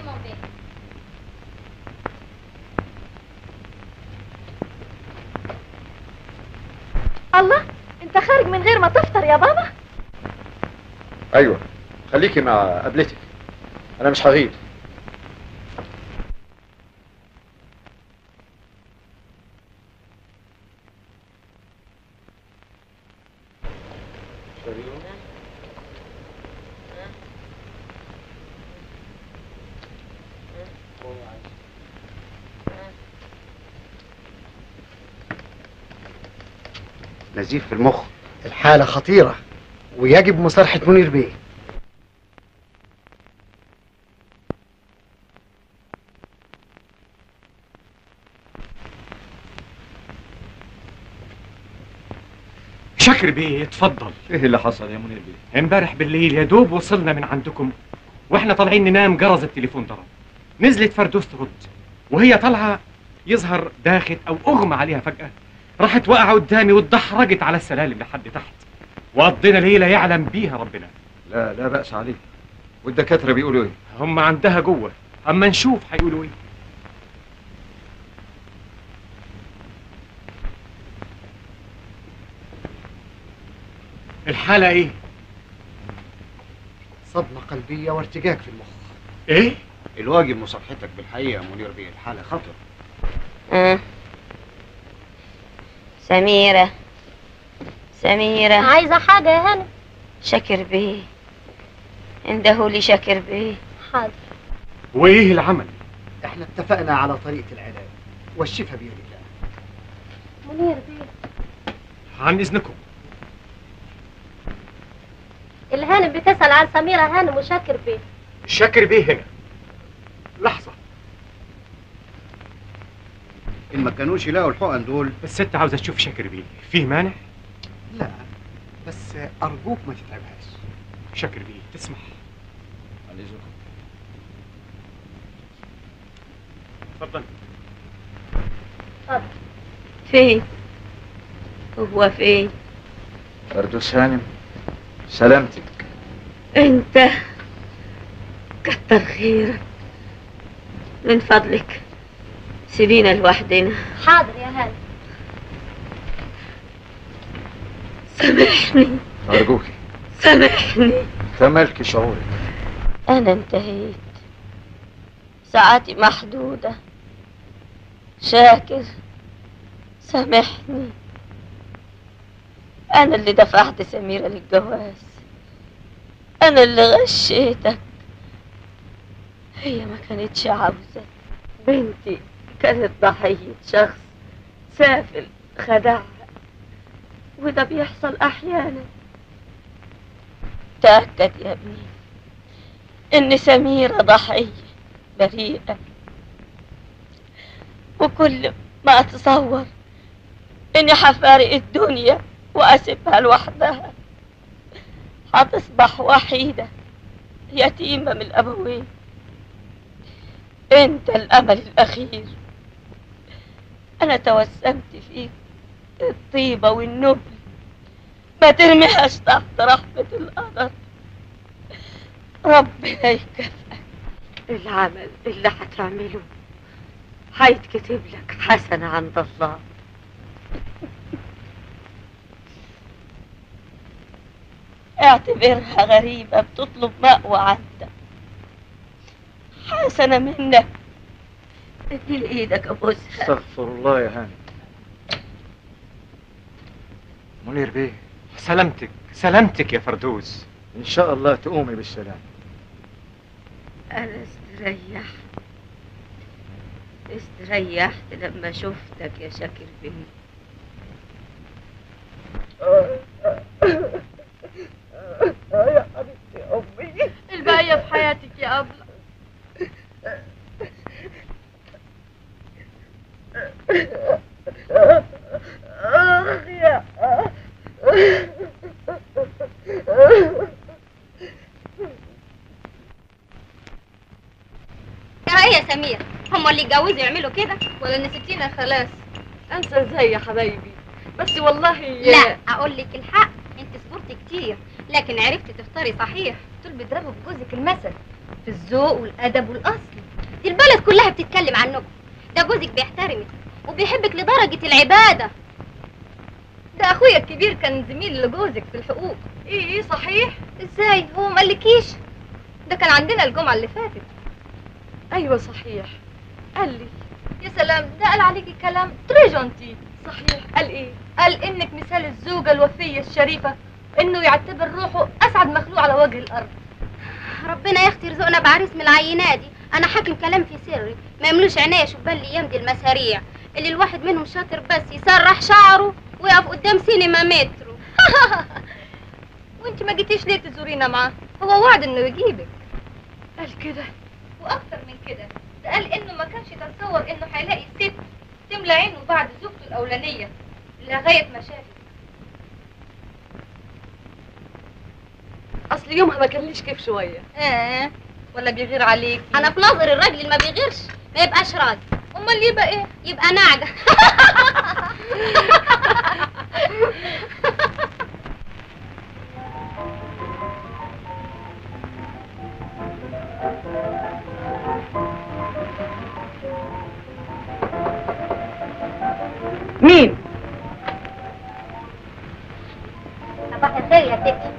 الله انت خارج من غير ما تفطر يا بابا ايوه خليكي مع قبلتك انا مش هغيب نزيف في المخ الحالة خطيرة ويجب مصالحة منير بيه شكر بيه اتفضل ايه اللي حصل يا منير بيه امبارح بالليل يا دوب وصلنا من عندكم واحنا طالعين ننام جرز التليفون ضرب نزلت فردوس ترد وهي طالعه يظهر داخل او اغمى عليها فجاه راحت واقعه قدامي واتدحرجت على السلالم لحد تحت وقضينا ليله يعلم بيها ربنا لا لا بأس عليه والدكاترة بيقولوا ايه هم عندها جوه اما نشوف هيقولوا ايه الحالة ايه؟ صدمة قلبية وارتجاج في المخ ايه؟ الواجب مصالحتك بالحقيقة يا منير بيه الحالة خطر آه. سميرة سميرة عايزه حاجه يا هنا شكر بيه اندهولي شكر بيه حاضر وايه العمل؟ احنا اتفقنا على طريقة العلاج والشفاء بيد الله منير بيه عن اذنكم الهانم بتسأل عن سميرة هانم وشاكر بيه شاكر بيه هنا لحظة إن ما كانوش يلاقوا الحقن دول الست عاوزة تشوف شاكر بيه فيه مانع؟ لا بس أرجوك ما تتعبهاش شاكر بيه تسمح عن اذنكم اتفضل فين هو فين فردوس هانم سلامتك انت كتر خيرك من فضلك سيبينا لوحدنا حاضر يا هانم سامحني ارجوكي سامحني تملكي شعورك أنا انتهيت ساعاتي محدودة شاكر سامحني أنا اللي دفعت سميرة للجواز أنا اللي غشيتك هي ما كانتش عاوزة بنتي كانت ضحية شخص سافل خدعها وده بيحصل أحيانا تأكد يا ابني إن سميرة ضحية بريئة وكل ما أتصور إني حفارق الدنيا وأسيبها لوحدها هتصبح وحيدة يتيمة من الأبوين أنت الأمل الأخير أنا توسمت فيك الطيبة والنبل ما ترميهاش تحت رحمة القدر ربنا يكافئك العمل اللي هتعمله هيتكتب لك حسنة عند الله اعتبرها غريبة بتطلب مأوى عندك حسنة منك اديني ايدك ابوسها استغفر الله يا هاني منير بيه سلامتك سلامتك يا فردوس ان شاء الله تقومي بالسلام انا استريحت استريحت لما شفتك يا شاكر بيه يا حبيبتي امي الباقية في حياتك يا أبلة اخ يا ترى يا سمير هم اللي يتجوزوا يعملوا كده ولا نسيتينا خلاص انسى ازاي يا حبايبي بس والله لا اقول لك الحق انت صبرتي كتير لكن عرفتي تختاري صحيح دول بيضربوا في جوزك المثل في الذوق والادب والاصل دي البلد كلها بتتكلم عنكم ده جوزك بيحترمك وبيحبك لدرجه العباده ده اخويا الكبير كان زميل لجوزك في الحقوق ايه ايه صحيح ازاي هو مالكيش ده كان عندنا الجمعه اللي فاتت ايوه صحيح قال لي يا سلام ده قال عليكي كلام تري جونتي صحيح قال ايه قال انك مثال الزوجة الوفية الشريفة انه يعتبر روحه اسعد مخلوق على وجه الارض ربنا يا اختي يرزقنا بعريس من العينات دي انا حاكم كلام في سري ما يملوش عينيا شبان لي يمضي المساريع اللي الواحد منهم شاطر بس يسرح شعره ويقف قدام سينما مترو وانت ما جيتيش ليه تزورينا معاه هو وعد انه يجيبك قال كده واكتر من كده ده قال انه ما كانش يتصور انه هيلاقي ست تملى عينه بعد زوجته الاولانيه لغايه ما شافت اصل يومها ما كانليش كيف شويه اه ولا بيغير عليك انا في نظر الراجل اللي ما بيغيرش ما يبقاش راجل امال يبقى ايه يبقى نعجه مين صباح الخير يا ستي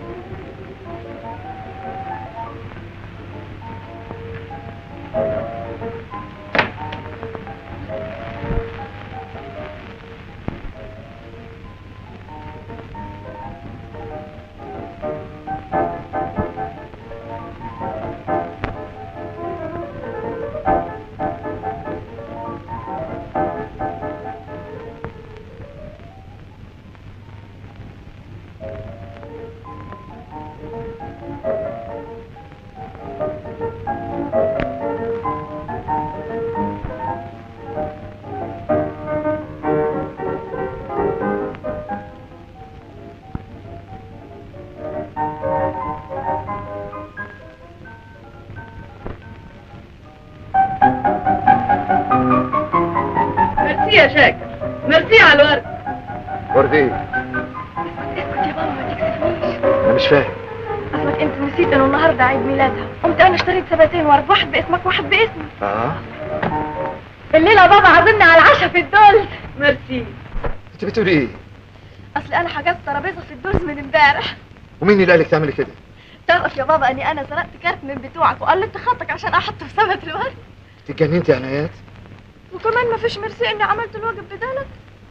ميرسي يا شاكر ميرسي على الورد ورد ايه؟ اسكت يا بابا ما تكسفنيش انا مش فاهم اصلك انت نسيت انه النهارده عيد ميلادها قمت انا اشتريت ثباتين ورد واحد باسمك واحد باسمي اه بالليل يا بابا عازمنا على العشاء في الدول ميرسي انت بتقولي ايه؟ اصل انا حجزت ترابيزه في الدرز من امبارح ومين اللي قالك تعملي كده؟ تعرف يا بابا اني انا سرقت كارت من بتوعك وقلبت خطك عشان احطه في ثبت الورد انت اتجننتي يا عنايات؟ وكمان ما فيش مرسي اني عملت الواجب بدالك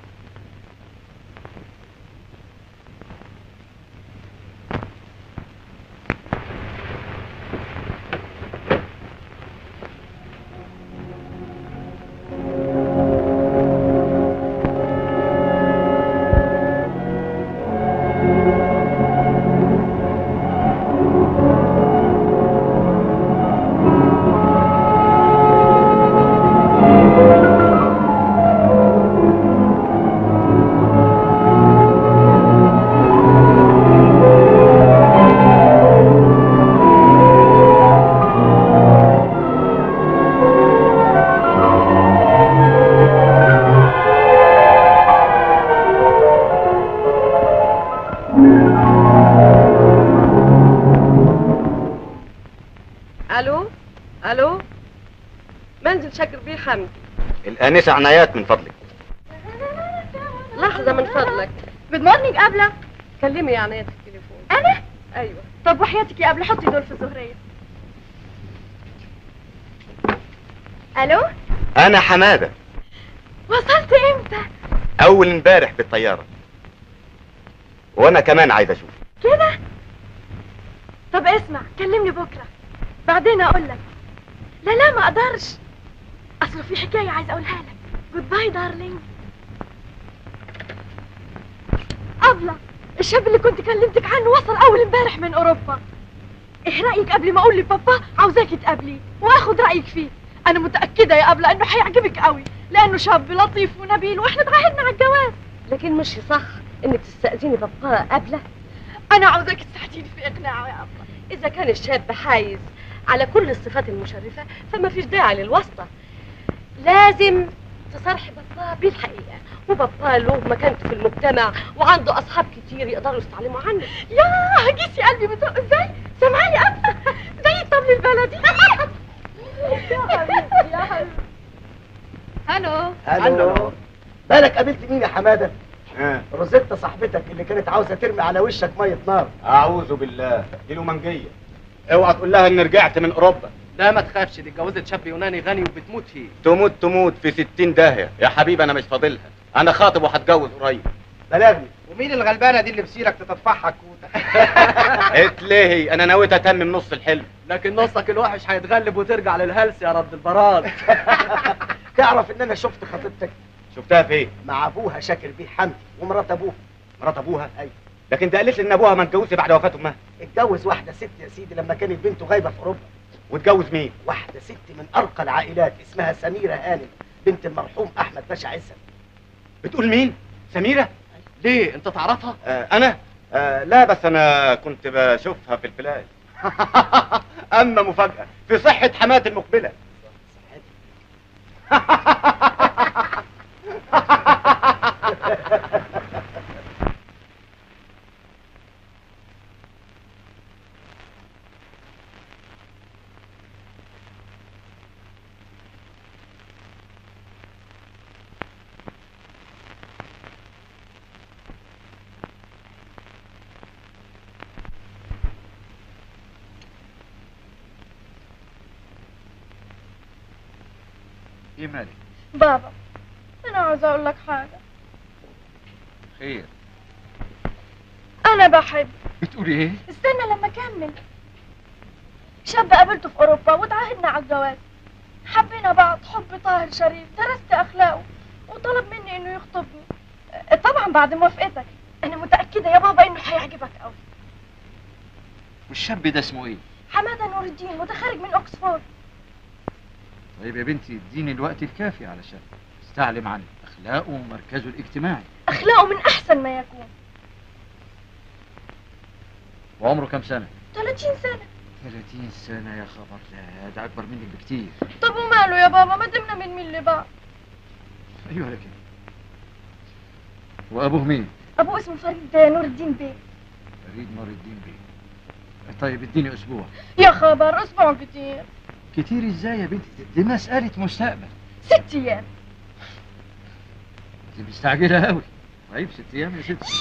الو الو منزل شاكر بيه حمدي الآنسة عنايات من فضلك لحظه من فضلك جود مورنينج قبله كلمي يا عناية في التليفون انا ايوه طب وحياتك يا قبله حطي دول في الزهريه الو انا حماده وصلت امتى اول امبارح بالطياره وانا كمان عايز اشوف كده طب اسمع كلمني بكره بعدين اقول لك لا لا ما اقدرش اصل في حكايه عايز اقولها لك جود باي دارلينج ابله الشاب اللي كنت كلمتك عنه وصل اول امبارح من اوروبا ايه رايك قبل ما اقول لبابا عاوزاكي تقابليه واخد رايك فيه انا متاكده يا ابله انه هيعجبك قوي لانه شاب لطيف ونبيل واحنا تعهدنا على الجواز لكن مش صح انك تستأذيني بابا قبله انا عاوزاكي تساعديني في اقناعه يا ابله اذا كان الشاب حايز على كل الصفات المشرفة فما فيش داعي للواسطة لازم تصرحي بابا بالحقيقة وبابا له مكانته في المجتمع وعنده أصحاب كتير يقدروا يستعلموا عنه يا جيسي قلبي بتق ازاي سامعاني يا ابله زي الطبل البلدي يا حبيبتي يا حبيبتي هلو الو بالك قابلت مين يا حماده روزيتا صاحبتك اللي كانت عاوزه ترمي على وشك ميه نار اعوذ بالله دي منجيه اوعى تقول لها اني رجعت من اوروبا لا ما تخافش دي اتجوزت شاب يوناني غني وبتموت فيه تموت تموت في ستين داهيه يا حبيبي انا مش فاضلها انا خاطب وهتجوز قريب بلغني ومين الغلبانه دي اللي في سيرك تتفحك اتلهي انا نويت اتمم نص الحلم لكن نصك الوحش هيتغلب وترجع للهلس يا رد البراد تعرف ان انا شفت خطيبتك شفتها فين مع ابوها شاكر بيه حمدي ومرات ابوها مرات ابوها ايوه لكن ده قالت لي ان ابوها ما اتجوزش بعد وفاه امها اتجوز واحده ست يا سيدي لما كانت بنته غايبه في اوروبا واتجوز مين واحده ست من ارقى العائلات اسمها سميره هانم بنت المرحوم احمد باشا عزت بتقول مين سميره ليه انت تعرفها آه انا آه لا بس انا كنت بشوفها في الفلاش اما مفاجاه في صحه حماه المقبله ايه مالك بابا انا عاوزه اقول لك حاجه خير انا بحب بتقولي ايه استنى لما اكمل شاب قابلته في اوروبا وتعاهدنا على الجواز حبينا بعض حب طاهر شريف درست اخلاقه وطلب مني انه يخطبني أه، طبعا بعد موافقتك انا متاكده يا بابا انه هيعجبك قوي والشاب ده اسمه ايه حماده نور الدين متخرج من اوكسفورد طيب يا بنتي اديني الوقت الكافي علشان استعلم عن اخلاقه ومركزه الاجتماعي اخلاقه من احسن ما يكون وعمره كام سنه 30 سنه 30 سنه يا خبر لا ده اكبر منك بكتير طب وماله يا بابا ما دمنا من مين لبعض ايوه لكن وابوه مين ابوه اسمه فريد نور الدين بيه فريد نور الدين بيه طيب اديني اسبوع يا خبر اسبوع كتير كتير ازاي يا بنتي دي مساله مستقبل ست ايام انت مستعجله قوي طيب ست ايام يا ست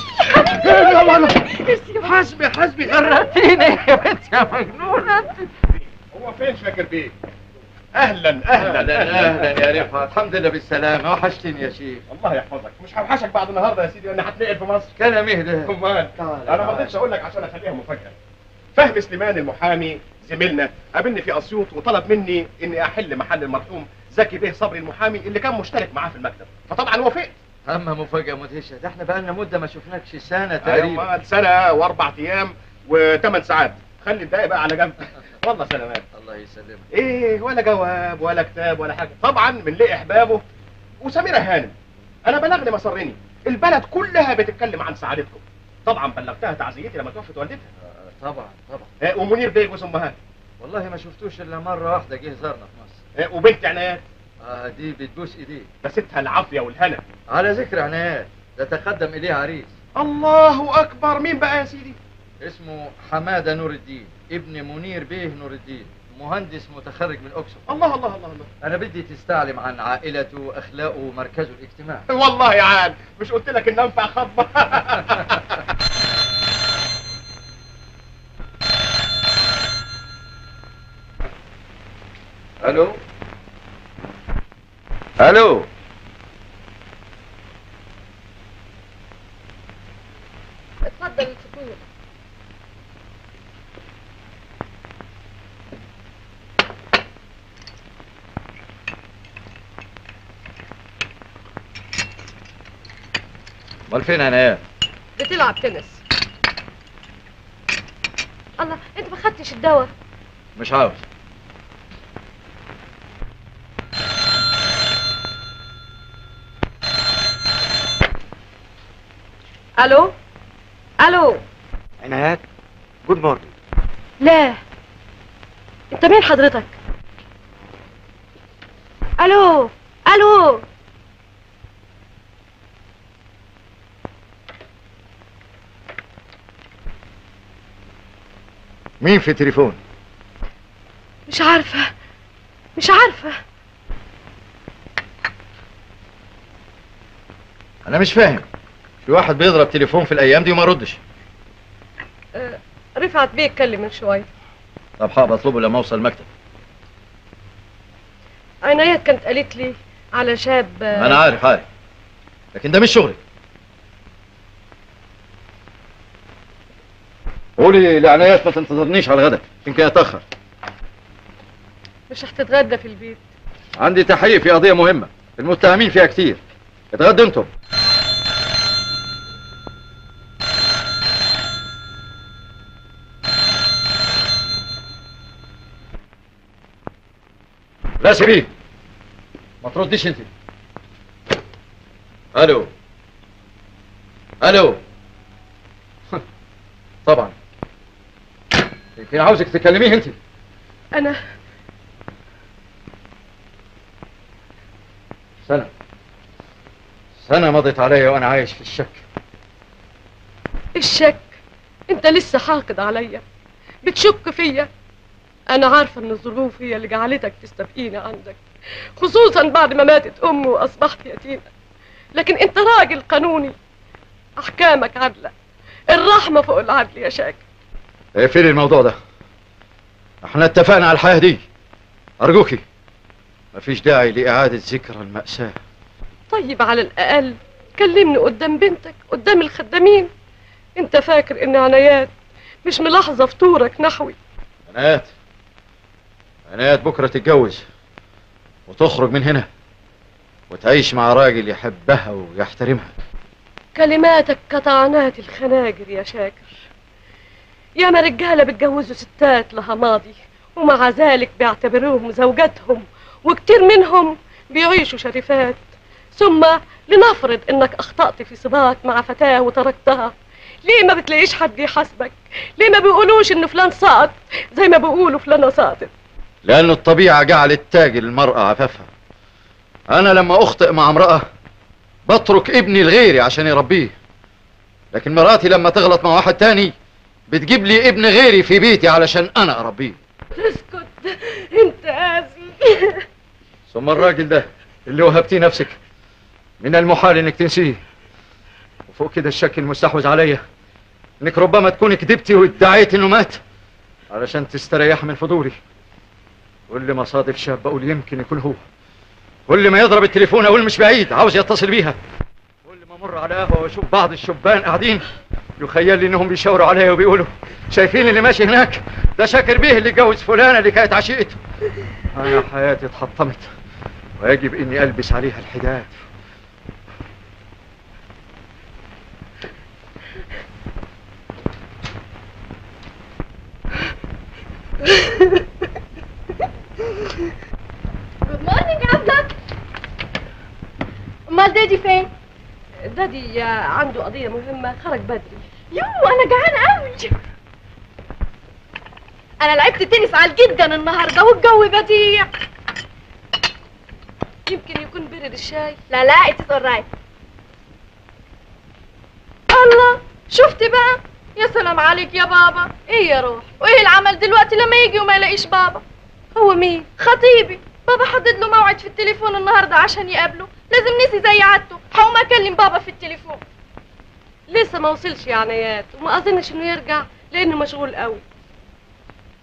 حسبي حسبي غرقتيني يا بنت يا مجنونه هو فين شاكر بيه اهلا اهلا اهلا يا رفعت الحمد لله بالسلامه وحشتني يا شيخ الله يحفظك مش هوحشك بعد النهارده يا سيدي لان هتنقل في مصر كلام ده امال انا ما رضيتش اقول لك عشان اخليها مفاجاه فهمي سليمان المحامي زميلنا قابلني في اسيوط وطلب مني اني احل محل المرحوم زكي بيه صبري المحامي اللي كان مشترك معاه في المكتب فطبعا وافقت اما مفاجاه مدهشه ده احنا بقالنا مده ما شفناكش سنه تقريبا ايوه سنه واربع ايام وثمان ساعات خلي الباقي بقى على جنب والله سلامات الله يسلمك ايه ولا جواب ولا كتاب ولا حاجه طبعا من ليه احبابه وسميره هانم انا بلغني مسرني البلد كلها بتتكلم عن سعادتكم طبعا بلغتها تعزيتي لما توفت والدتها طبعا طبعا إيه ومنير بيه جوز امها والله ما شفتوش الا مره واحده جه زارنا في مصر إيه وبنت عنايات اه دي بتبوس ايديه بستها العافيه والهنا على ذكر عنايات ده تقدم اليه عريس الله اكبر مين بقى يا سيدي اسمه حماده نور الدين ابن منير بيه نور الدين مهندس متخرج من اوكسفورد الله الله الله الله انا بدي تستعلم عن عائلته واخلاقه ومركزه الاجتماعي والله يا عال مش قلت لك ان انفع خطبه الو الو اتفضل الفطور امال فين عنايات بتلعب تنس الله انت ما خدتش الدواء مش عاوز الو الو عنايات جود مورنينج لا انت مين حضرتك الو الو مين في التليفون مش عارفه مش عارفه انا مش فاهم في واحد بيضرب تليفون في الايام دي وما ردش آه، رفعت بيه اتكلم من شويه طب حاضر اطلبه لما اوصل المكتب عنايات كانت قالت لي على شاب آه، انا عارف عارف لكن ده مش شغلي قولي لعنايات ما تنتظرنيش على الغدا يمكن اتاخر مش هتتغدى في البيت عندي تحقيق في قضيه مهمه المتهمين فيها كتير اتغدوا انتم لا سيبيه ما ترديش انت الو الو طبعا يمكن عاوزك تكلميه انت انا سنة سنة مضت عليا وانا عايش في الشك الشك انت لسه حاقد عليا بتشك فيا انا عارفه ان الظروف هي اللي جعلتك تستبقيني عندك خصوصا بعد ما ماتت امي واصبحت يتيمه لكن انت راجل قانوني احكامك عادله الرحمه فوق العدل يا شاكر اقفلي الموضوع ده احنا اتفقنا على الحياة دي ارجوكي مفيش داعي لإعادة ذكرى المأساة طيب على الاقل كلمني قدام بنتك قدام الخدامين انت فاكر ان عنايات مش ملاحظه فطورك نحوي عنايات عنايات بكرة تتجوز وتخرج من هنا وتعيش مع راجل يحبها ويحترمها كلماتك كطعنات الخناجر يا شاكر ياما رجاله بيتجوزوا ستات لها ماضي ومع ذلك بيعتبروهم زوجاتهم وكتير منهم بيعيشوا شريفات ثم لنفرض انك اخطأت في صباك مع فتاة وتركتها ليه ما بتلاقيش حد يحاسبك ليه ما بيقولوش ان فلان سقط زي ما بيقولوا فلانة سقطت لأن الطبيعة جعلت تاج المرأة عفافها أنا لما أخطئ مع امرأة بترك ابني لغيري عشان يربيه لكن مراتي لما تغلط مع واحد تاني بتجيب لي ابن غيري في بيتي علشان أنا أربيه اسكت انت قاسي ثم الراجل ده اللي وهبتيه نفسك من المحال انك تنسيه وفوق كده الشك المستحوذ عليا انك ربما تكوني كدبتي وادعيت انه مات علشان تستريح من فضولي كل ما صادف شاب اقول يمكن يكون هو كل ما يضرب التليفون اقول مش بعيد عاوز يتصل بيها كل ما امر على قهوه واشوف بعض الشبان قاعدين يخيل لي انهم بيشاوروا عليا وبيقولوا شايفين اللي ماشي هناك ده شاكر بيه اللي اتجوز فلانه اللي كانت عشيقته انا حياتي اتحطمت ويجب اني البس عليها الحداد جود مورنينج عبلة امال دادي فين؟ دادي عنده قضية مهمة خرج بدري يو انا جعانة قوي انا لعبت تنس عال جدا النهارده والجو بديع يمكن يكون برد الشاي لا لا اتس alright الله شفتي بقى يا سلام عليك يا بابا ايه يا روح وايه العمل دلوقتي لما يجي وما يلاقيش بابا هو مين خطيبي بابا حدد له موعد في التليفون النهارده عشان يقابله لازم نسي زي عادته هقوم اكلم بابا في التليفون لسه ما وصلش يا عنايات وما اظنش انه يرجع لانه مشغول قوي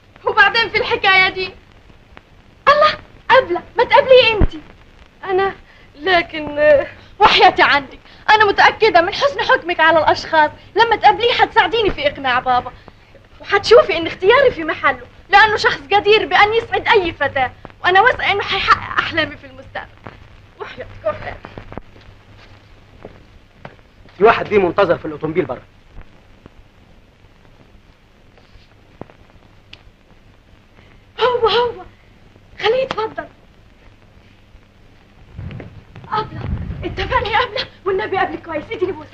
وبعدين في الحكايه دي الله قابله ما تقابليه انت انا لكن وحياتي عندك انا متاكده من حسن حكمك على الاشخاص لما تقابليه حتساعديني في اقناع بابا وحتشوفي ان اختياري في محله لانه شخص قدير بان يسعد اي فتاه وانا واثقه انه حيحقق احلامي في المستقبل وحياتك وحياتك في واحد ليه منتظر في الاوتومبيل بره هو هو خليه يتفضل أبلة اتفقنا يا أبلة والنبي قبلك كويس اديني بوسة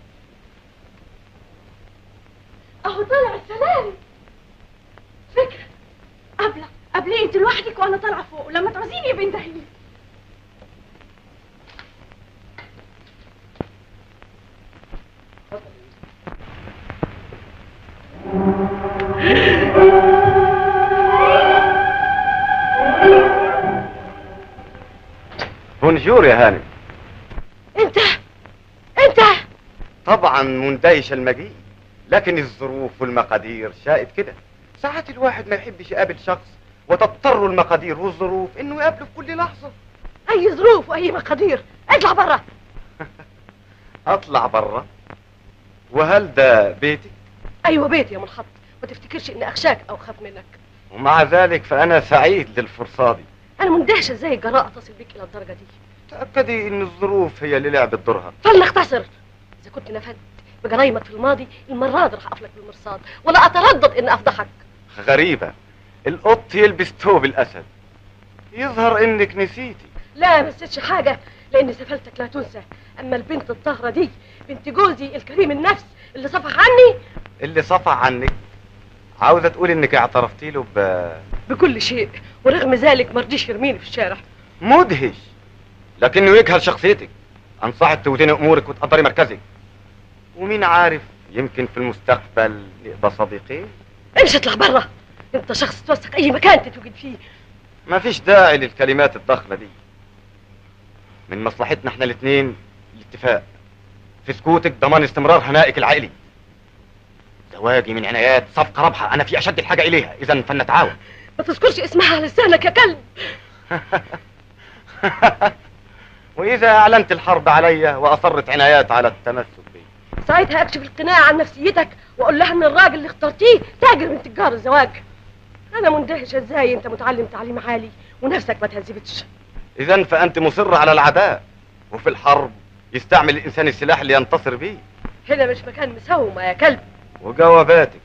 أهو طالع السلام فكرة أبلة قبلي أنت لوحدك وأنا طالعة فوق ولما تعوزيني يبقى اندهيلي بونجور يا هانم أنت أنت طبعا مندهش المجيء لكن الظروف والمقادير شاءت كده ساعات الواحد ما يحبش يقابل شخص وتضطر المقادير والظروف انه يقابله في كل لحظه اي ظروف واي مقادير اطلع برا اطلع بره وهل ده بيتك ايوه بيتي يا منحط ما تفتكرش اني اخشاك او اخاف منك ومع ذلك فانا سعيد للفرصه دي انا مندهشه ازاي الجراءه تصل بيك الى الدرجه دي تاكدي ان الظروف هي اللي لعبت دورها فلنختصر اذا كنت نفدت بجرايمك في الماضي المره دي راح اقفلك بالمرصاد ولا اتردد ان افضحك غريبه القط يلبس ثوب الاسد يظهر انك نسيتي لا ما نسيتش حاجه لان سفلتك لا تنسى اما البنت الطاهره دي بنت جوزي الكريم النفس اللي صفح عني اللي صفع عنك عاوزه تقول انك اعترفتي له ب بكل شيء ورغم ذلك ما رضيش يرميني في الشارع مدهش لكنه يجهل شخصيتك انصحك توزني امورك وتقدري مركزك ومين عارف يمكن في المستقبل نبقى صديقين امشي اطلع برا انت شخص توسخ اي مكان تتوجد فيه ما فيش داعي للكلمات الضخمه دي من مصلحتنا احنا الاثنين الاتفاق في سكوتك ضمان استمرار هنائك العائلي زواجي من عنايات صفقه رابحه انا في اشد الحاجه اليها اذا فلنتعاون ما تذكرش اسمها على لسانك يا كلب واذا اعلنت الحرب علي واصرت عنايات على التمسك بي ساعتها اكشف القناع عن نفسيتك واقول لها ان الراجل اللي اخترتيه تاجر من تجار الزواج انا مندهشه ازاي انت متعلم تعليم عالي ونفسك ما تهذبتش اذا فانت مصر على العداء وفي الحرب يستعمل الانسان السلاح اللي ينتصر بيه هنا مش مكان مسومه يا كلب وجواباتك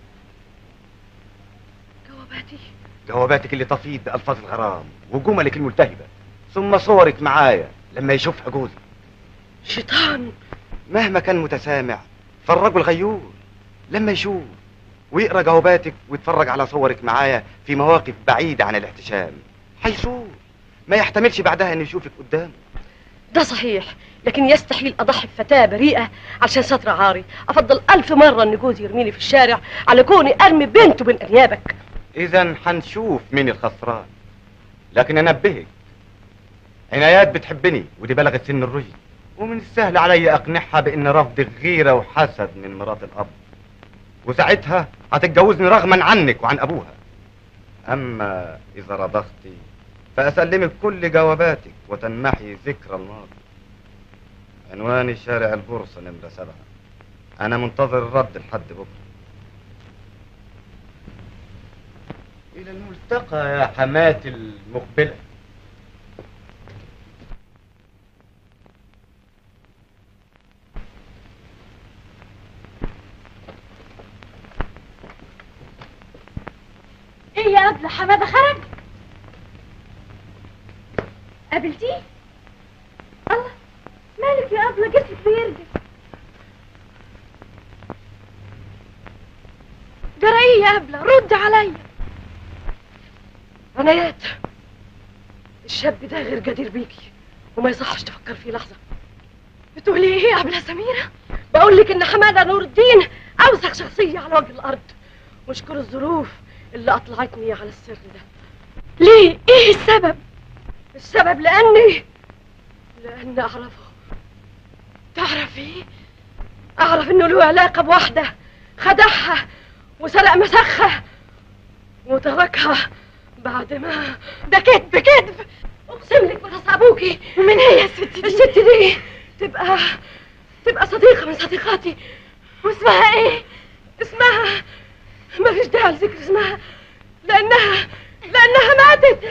جواباتي جواباتك اللي تفيض بألفاظ الغرام وجملك الملتهبة ثم صورك معايا لما يشوفها جوزي شيطان مهما كان متسامع فالرجل غيور لما يشوف ويقرا جواباتك ويتفرج على صورك معايا في مواقف بعيدة عن الاحتشام هيصور ما يحتملش بعدها انه يشوفك قدامه ده صحيح لكن يستحيل اضحي بفتاه بريئه علشان ستر عاري افضل الف مره ان جوزي يرميني في الشارع على كوني ارمي بنته بين انيابك اذا هنشوف مين الخسران لكن انبهك عنايات بتحبني ودي بلغت سن الرشد ومن السهل علي اقنعها بان رفض غيره وحسد من مرات الاب وساعتها هتتجوزني رغما عنك وعن ابوها اما اذا رضختي فاسلمك كل جواباتك وتنمحي ذكرى الماضي عنواني شارع البورصه نمره سبعه انا منتظر الرد لحد بكره الى الملتقى يا حماتي المقبله ايه يا ابله حماده خرج قابلتيه الله مالك يا ابله جسمك بيرجف جرى ايه يا ابله رد عليا عنايات الشاب ده غير جدير بيكي وما يصحش تفكر فيه لحظه بتقولي ايه يا ابله سميره بقول لك ان حماده نور الدين اوسخ شخصيه على وجه الارض واشكر الظروف اللي اطلعتني على السر ده ليه ايه السبب السبب لاني لاني اعرفه تعرفيه اعرف انه له علاقه بواحده خدعها وسرق مسخها وتركها بعد ما ده كذب كذب اقسم لك براس ابوكي ومين هي الست دي؟ الست دي تبقى تبقى صديقه من صديقاتي واسمها ايه؟ اسمها ما فيش داعي لذكر اسمها لانها لانها ماتت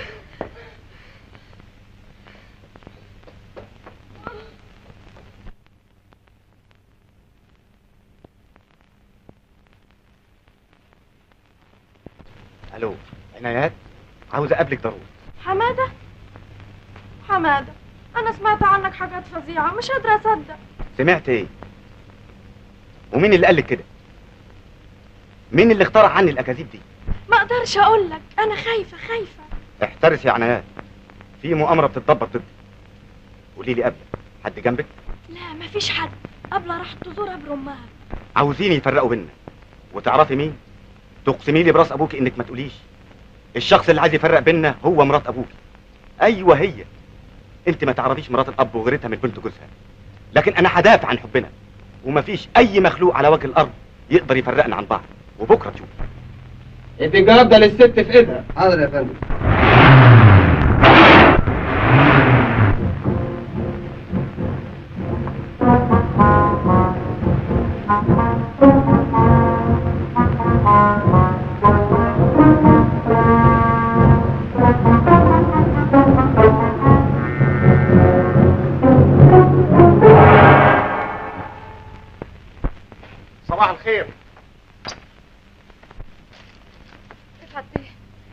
الو عنايات عاوز اقابلك ضروري حمادة حمادة أنا سمعت عنك حاجات فظيعة مش قادرة أصدق سمعت ايه ومين اللي قال لك كده مين اللي اخترع عني الاكاذيب دي ما أقدرش أقول لك أنا خايفة خايفة احترس يا عنايات في مؤامره بتتدبر ضدي قولي لي قبل حد جنبك لا مفيش حد قبل راحت تزور قبر أمها عاوزين يفرقوا بينا وتعرفي مين تقسمي لي براس ابوكي انك ما تقوليش الشخص اللي عايز يفرق بينا هو مرات ابوكي ايوه هي انت ما تعرفيش مرات الاب وغيرتها من بنت جوزها لكن انا هدافع عن حبنا ومفيش اي مخلوق على وجه الارض يقدر يفرقنا عن بعض وبكره تشوف البيجاب ده للست في ايدها حاضر يا فندم صباح الخير افعت بيه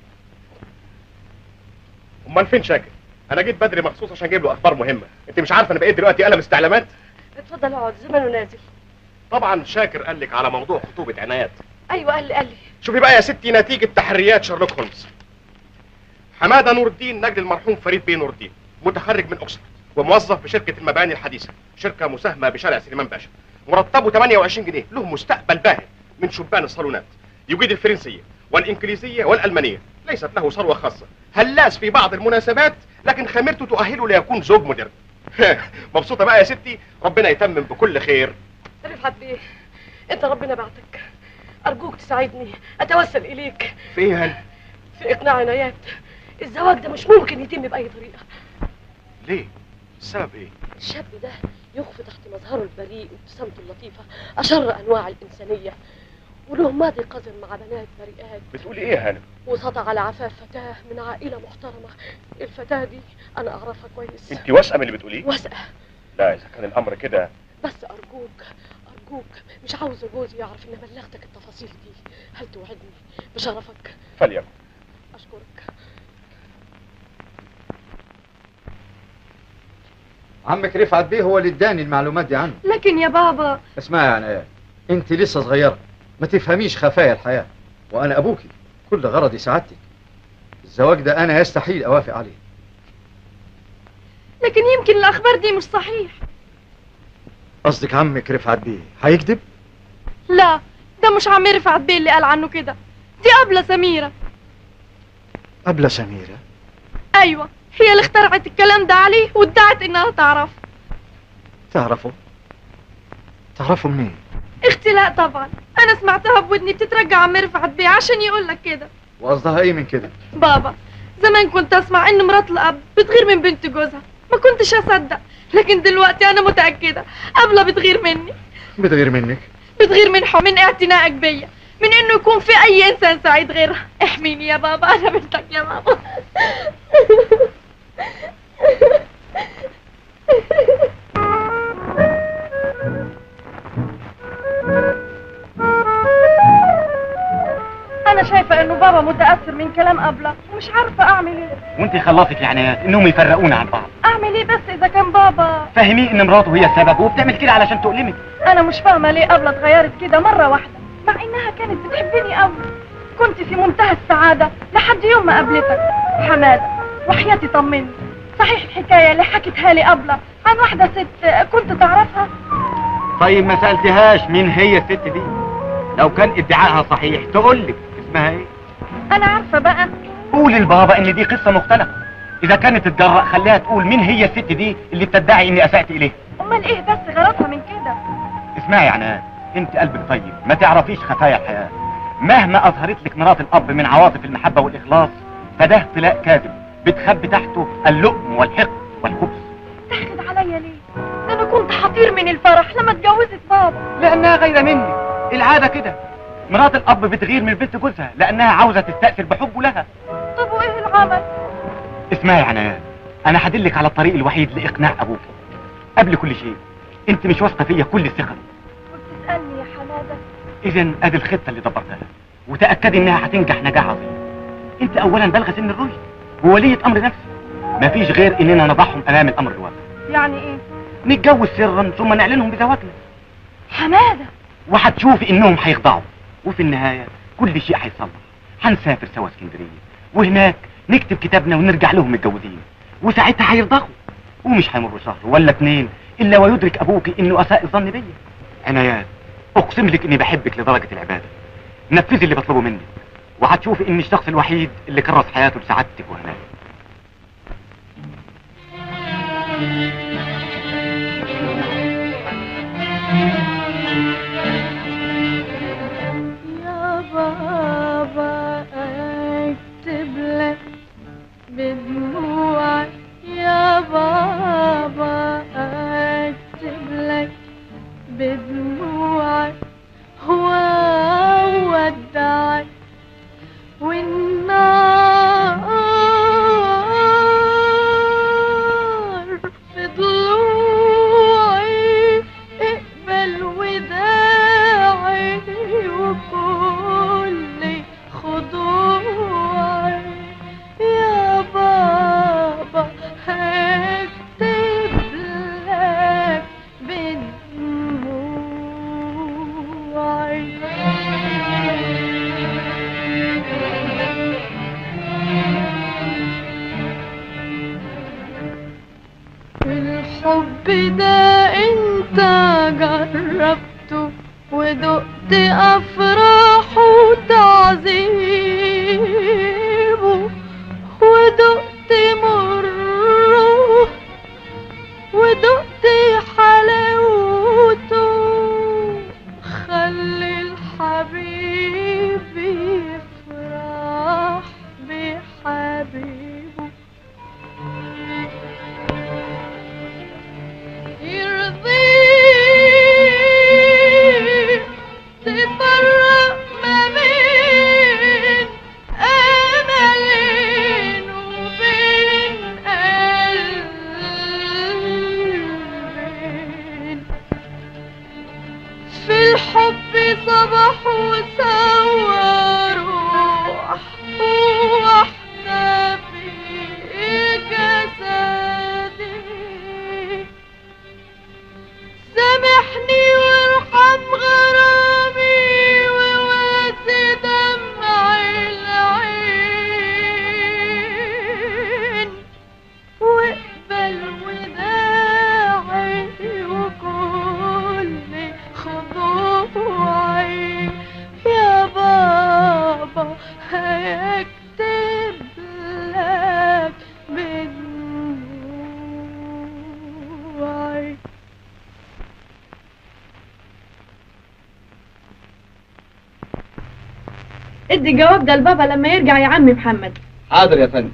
امال فين شاكر انا جيت بدري مخصوص عشان اجيب له اخبار مهمه انت مش عارفه انا بقيت دلوقتي قلم استعلامات اتفضل اقعد زمنه نازل طبعا شاكر قال لك على موضوع خطوبه عنايات ايوه قال لي قال لي شوفي بقى يا ستي نتيجه تحريات شارلوك هولمز حماده نور الدين نجل المرحوم فريد بيه نور الدين متخرج من اوكسفورد وموظف بشركه المباني الحديثه شركه مساهمه بشارع سليمان باشا مرتبه 28 جنيه له مستقبل باهر من شبان الصالونات يجيد الفرنسيه والانجليزيه والالمانيه ليست له ثروه خاصه هلاس في بعض المناسبات لكن خميرته تؤهله ليكون زوج مودرن مبسوطه بقى يا ستي ربنا يتمم بكل خير رفعت بيه انت ربنا بعتك ارجوك تساعدني اتوسل اليك في ايه هل في اقناع عنايات الزواج ده مش ممكن يتم باي طريقه ليه السبب ايه الشاب ده يخفي تحت مظهره البريء وابتسامته اللطيفه اشر انواع الانسانيه وله ماضي قذر مع بنات بريئات بتقولي ايه يا هانم وسطع على عفاف فتاه من عائله محترمه الفتاه دي انا اعرفها كويس انت واثقه من اللي بتقوليه واثقه لا اذا كان الامر كده بس ارجوك ارجوك مش عاوزه جوزي يعرف اني بلغتك التفاصيل دي هل توعدني بشرفك فليكن اشكرك عمك رفعت بيه هو اللي اداني المعلومات دي عنه لكن يا بابا اسمعي يا عنايات انت لسه صغيره ما تفهميش خفايا الحياه وانا ابوكي كل غرضي سعادتك الزواج ده انا يستحيل اوافق عليه لكن يمكن الأخبار دي مش صحيح قصدك عمك رفعت بيه هيكذب لا ده مش عم رفعت بيه اللي قال عنه كده دي قبلة سميرة قبل سميره أيوة هي اللي اخترعت الكلام ده عليه وادعت إنها تعرف تعرفوا تعرفوا منين اختي لا طبعا أنا سمعتها بودني بتترجع عم رفعت بيه عشان يقول لك كده وقصدها ايه من كده بابا زمان كنت أسمع إن مرات الأب بتغير من بنت جوزها ما كنتش أصدق لكن دلوقتي أنا متأكدة قبلة بتغير مني بتغير منك بتغير من حب من اعتنائك بيا من انه يكون في اي انسان سعيد غيرها احميني يا بابا انا بنتك يا بابا انا شايفه انه بابا متاثر من كلام ابله ومش عارفه اعمل ايه وانت خلصك يا عنايات انهم يفرقونا عن بعض اعمل ايه بس اذا كان بابا فهميه ان مراته هي السبب وبتعمل كده علشان تؤلمك انا مش فاهمه ليه ابله اتغيرت كده مره واحده مع انها كانت بتحبني قوي كنت في منتهى السعاده لحد يوم ما قابلتك حماده وحياتي طمني صحيح الحكايه اللي حكتها لي ابله عن واحده ست كنت تعرفها طيب ما سالتهاش مين هي الست دي لو كان ادعائها صحيح تقول لك اسمها ايه انا عارفه بقى قولي لبابا ان دي قصه مختلفه اذا كانت تتجرأ خليها تقول مين هي الست دي اللي بتدعي اني اسأت اليه امال ايه بس غلطها من كده اسمعي يا عناد انت قلبك طيب ما تعرفيش خفايا الحياه مهما اظهرت لك مرات الاب من عواطف المحبه والاخلاص فده اختلاء كاذب بتخبي تحته اللؤم والحقد والخبث تحقد عليا ليه ده انا كنت حطير من الفرح لما اتجوزت بابا لانها غير مني العاده كده مرات الاب بتغير من بنت جوزها لانها عاوزه تستاثر بحبه لها طب وايه العمل اسمعي يا عنايات انا هدلك على الطريق الوحيد لاقناع ابوك قبل كل شيء انت مش واثقه فيا كل الثقه تسالني يا حماده اذا ادي الخطه اللي دبرتها وتاكدي انها هتنجح نجاح عظيم انت اولا بالغه سن الرشد ووليه امر نفسي مفيش غير اننا نضعهم امام الامر الواقع يعني ايه نتجوز سرا ثم نعلنهم بزواجنا حماده وهتشوفي انهم هيخضعوا وفي النهايه كل شيء هيصلح هنسافر سوا اسكندريه وهناك نكتب كتابنا ونرجع لهم متجوزين وساعتها هيرضخوا ومش هيمر شهر ولا اتنين الا ويدرك ابوك انه اساء الظن بيا عنايات اقسم لك اني بحبك لدرجه العباده نفذي اللي بطلبه منك وهتشوفي اني الشخص الوحيد اللي كرس حياته لسعادتك وهناك يا بابا اكتب لك بدموعي يا بابا اكتب لك بدموعي هو ودعك والنار في ضلوعي اقبل وداعي وكل خضوعي يا بابا هكتب لك الحب ده انت جربته ودقت افراحه وتعذيبه ودقت مره ودقت حلاوته خلي الحبيب يفرح بحبيبه يرضيك تفرق ما بين أملين وبين قلبين في الحب صبح وسوى روح واحدة في جسدي سامحني وارحم غرامي وواسي دمع العين واقبل وداعي وكل خضوعي يا بابا هكتب لك بدموعي ادي الجواب ده لبابا لما يرجع يا عمي محمد حاضر يا فندم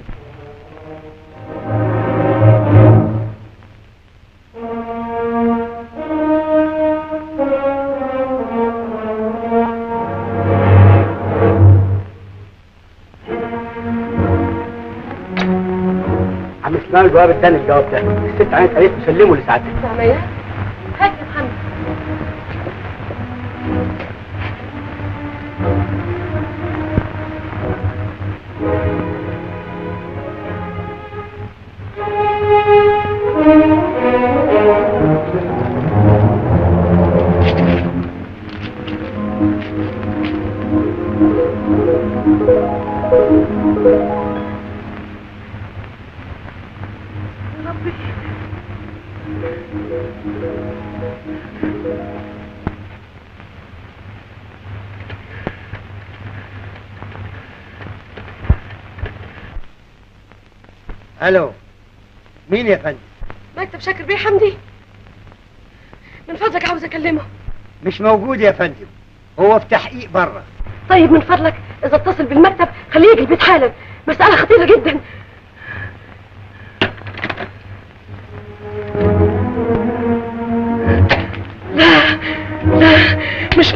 عم اسماعيل الجواب اداني الجواب ده الست عينت قالت له سلمه لسعادتك سامية هات يا محمد الو مين يا فندم مكتب شاكر بيه حمدي من فضلك عاوز اكلمه مش موجود يا فندم هو في تحقيق بره طيب من فضلك اذا اتصل بالمكتب خليه يجي البيت حالا مسألة خطيرة جدا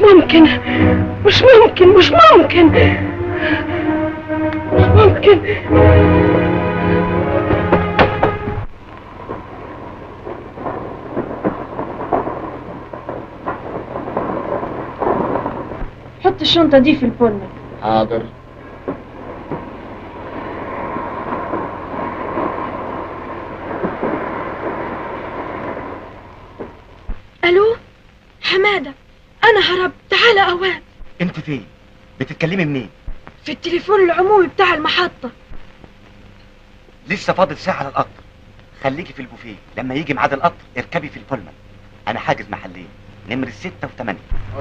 ممكن مش ممكن مش ممكن مش ممكن حط الشنطة دي في البولمان حاضر الو حمادة انا هربت تعال اوام انت فين بتتكلمي منين في التليفون العمومي بتاع المحطة لسه فاضل ساعه على القطر خليكي في البوفيه لما يجي ميعاد القطر اركبي في البولمان انا حاجز محلين نمر ستة وثمانية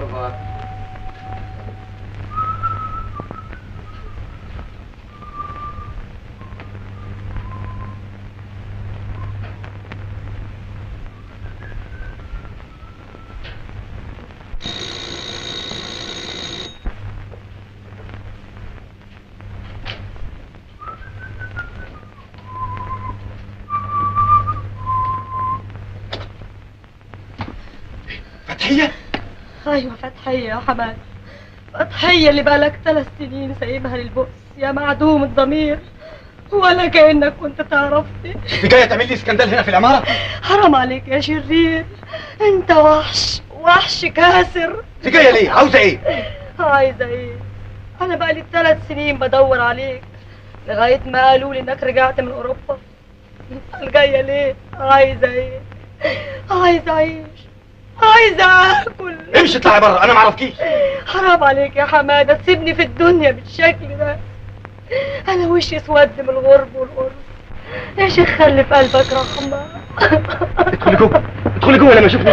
فتحية ايوه فتحية يا حماد فتحية اللي بقالك ثلاث سنين سايبها للبؤس يا معدوم الضمير ولا كأنك كنت تعرفني انت جاية تعمل لي سكندال هنا في العمارة حرام عليك يا شرير انت وحش وحش كاسر انت جاية ليه عاوزة ايه عايزة ايه انا بقالي ثلاث سنين بدور عليك لغاية ما قالوا لي انك رجعت من اوروبا أنا جاية ليه عايزة ايه عايزة اعيش عايزة اكل امشي اطلعي بره انا معرفكيش حرام عليك يا حمادة تسيبني في الدنيا بالشكل ده انا وشي اسود من الغرب والقرب يا شيخ خلي في قلبك رحمة ادخلي جوه ادخلي جوه لما اشوفني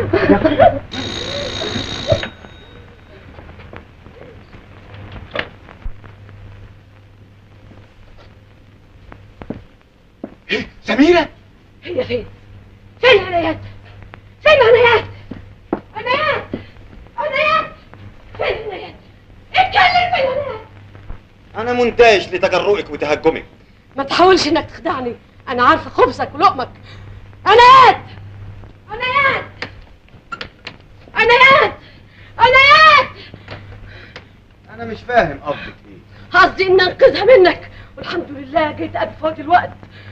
إيه؟ سميرة هي فين فين عنايات فين عنايات عنايات عنايات فين عنايات اتكلم فين عنايات انا منتاج لتجرؤك وتهجمك ما تحاولش انك تخدعني انا عارفه خبزك ولقمك عنايات عنايات عنايات عنايات انا مش فاهم قصدك ايه قصدي ان انقذها منك والحمد لله جيت قبل فوت الوقت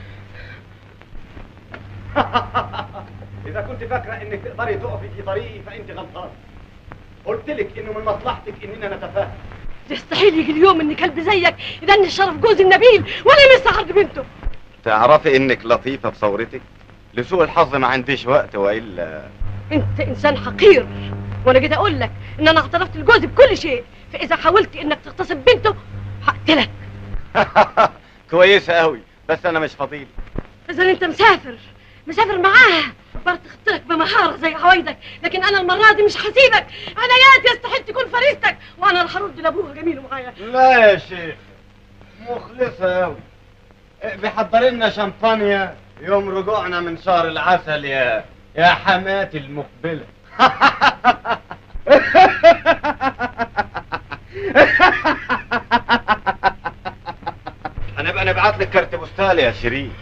اذا كنت فاكره انك تقدري تقفي في طريقي فانت غلطان قلت لك انه من مصلحتك اننا نتفاهم يستحيل يجي اليوم ان كلب زيك يدني شرف جوزي النبيل ولا لسه عرض بنته تعرفي انك لطيفه بثورتك لسوء الحظ ما عنديش وقت والا انت انسان حقير وانا جيت اقول لك ان انا اعترفت لجوزي بكل شيء فاذا حاولت انك تغتصب بنته هقتلك كويسه قوي بس انا مش فضيلي اذا انت مسافر مسافر معاها برتخت لك بمهارة زي عوايدك لكن انا المرة دي مش هسيبك عنايات يستحيل تكون فريستك وانا اللي هرد لابوها جميل معايا لا يا شيخ مخلصه قوي بيحضر لنا شمبانيا يوم رجوعنا من شهر العسل يا يا حماتي المقبله انا بقى نبعت لك كارت بوستال يا شيرين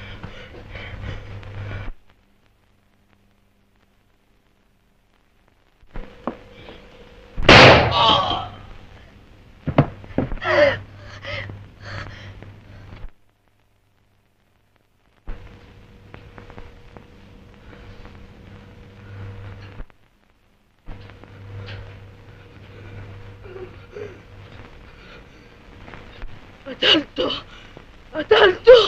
قتلته قتلته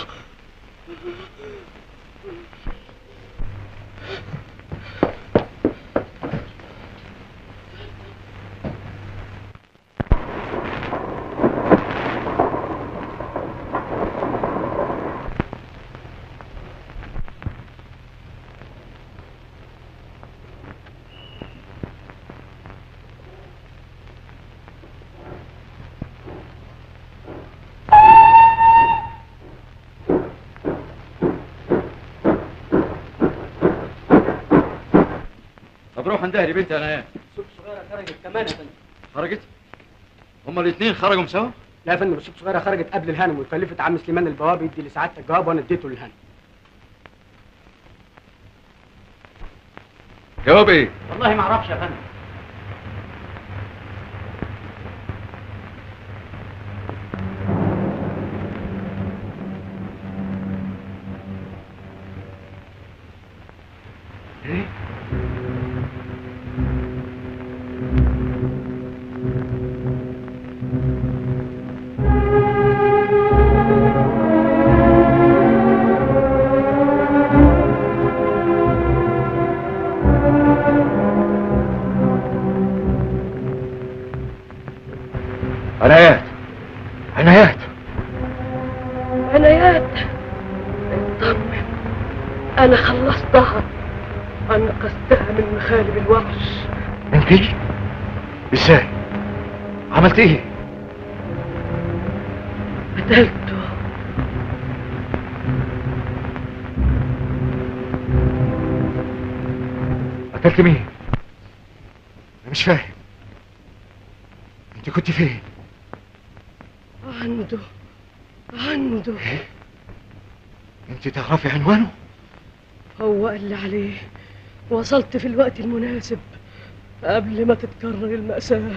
طب روح اندهري بنتي انا ايه السوق الصغيرة خرجت كمان يا فندم خرجت هما الاثنين خرجوا سوا لا يا فندم السوق الصغيرة خرجت قبل الهانم وكلفت عم سليمان البواب يدي لسعادتك الجواب وانا اديته للهانم جواب ايه والله ما اعرفش يا فندم عنايات عنايات عنايات اطمن انا خلصتها انقذتها من مخالب الوحش انت ازاي عملت ايه قتلته قتلت مين انا مش فاهم انت كنت فين عنده عنده انت تعرفي عنوانه هو قال لي عليه وصلت في الوقت المناسب قبل ما تتكرر المأساة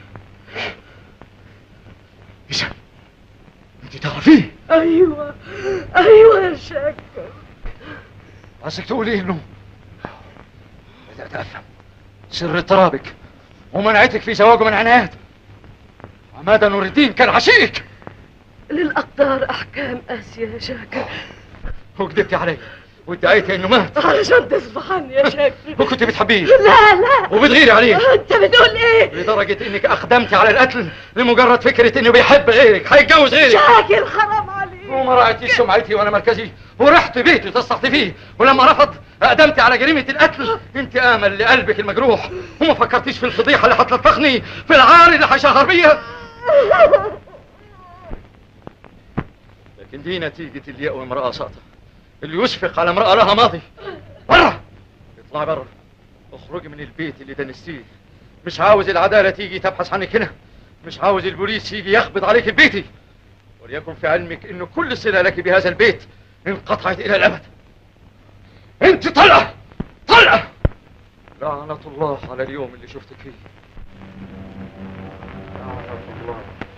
هشام انت تعرفيه ايوه ايوه يا شاكر عايزك تقولي انه بدأت افهم سر اضطرابك ومنعتك في زواجه من عنايات عماد نور الدين كان عشيق للأقدار أحكام قاسية يا شاكر وكذبتي علي وادعيتي انه مات علشان تصبح عني يا شاكر وكنت بتحبيه لا لا وبتغيري عليه انت بتقول ايه لدرجة انك اقدمتي على القتل لمجرد فكرة انه بيحب غيرك هيتجوز غيرك شاكر حرام عليك وما راعيتيش سمعتي وانا مركزي ورحت بيتي تستحطفيه ولما رفض اقدمت على جريمة القتل انتقاما لقلبك المجروح وما فكرتيش في الفضيحة اللي هتلطخني في العار اللي هيشهر بيها لكن دي نتيجة اللي يقوي امرأة ساقطة اللي يشفق على امرأة لها ماضي برا اطلعي برا اخرجي من البيت اللي دنستيه مش عاوز العدالة تيجي تبحث عنك هنا مش عاوز البوليس يجي يخبط عليك البيتي وليكن في علمك ان كل صلة لك بهذا البيت انقطعت الى الابد انت طلع طلع لعنة الله على اليوم اللي شفتك فيه لعنة الله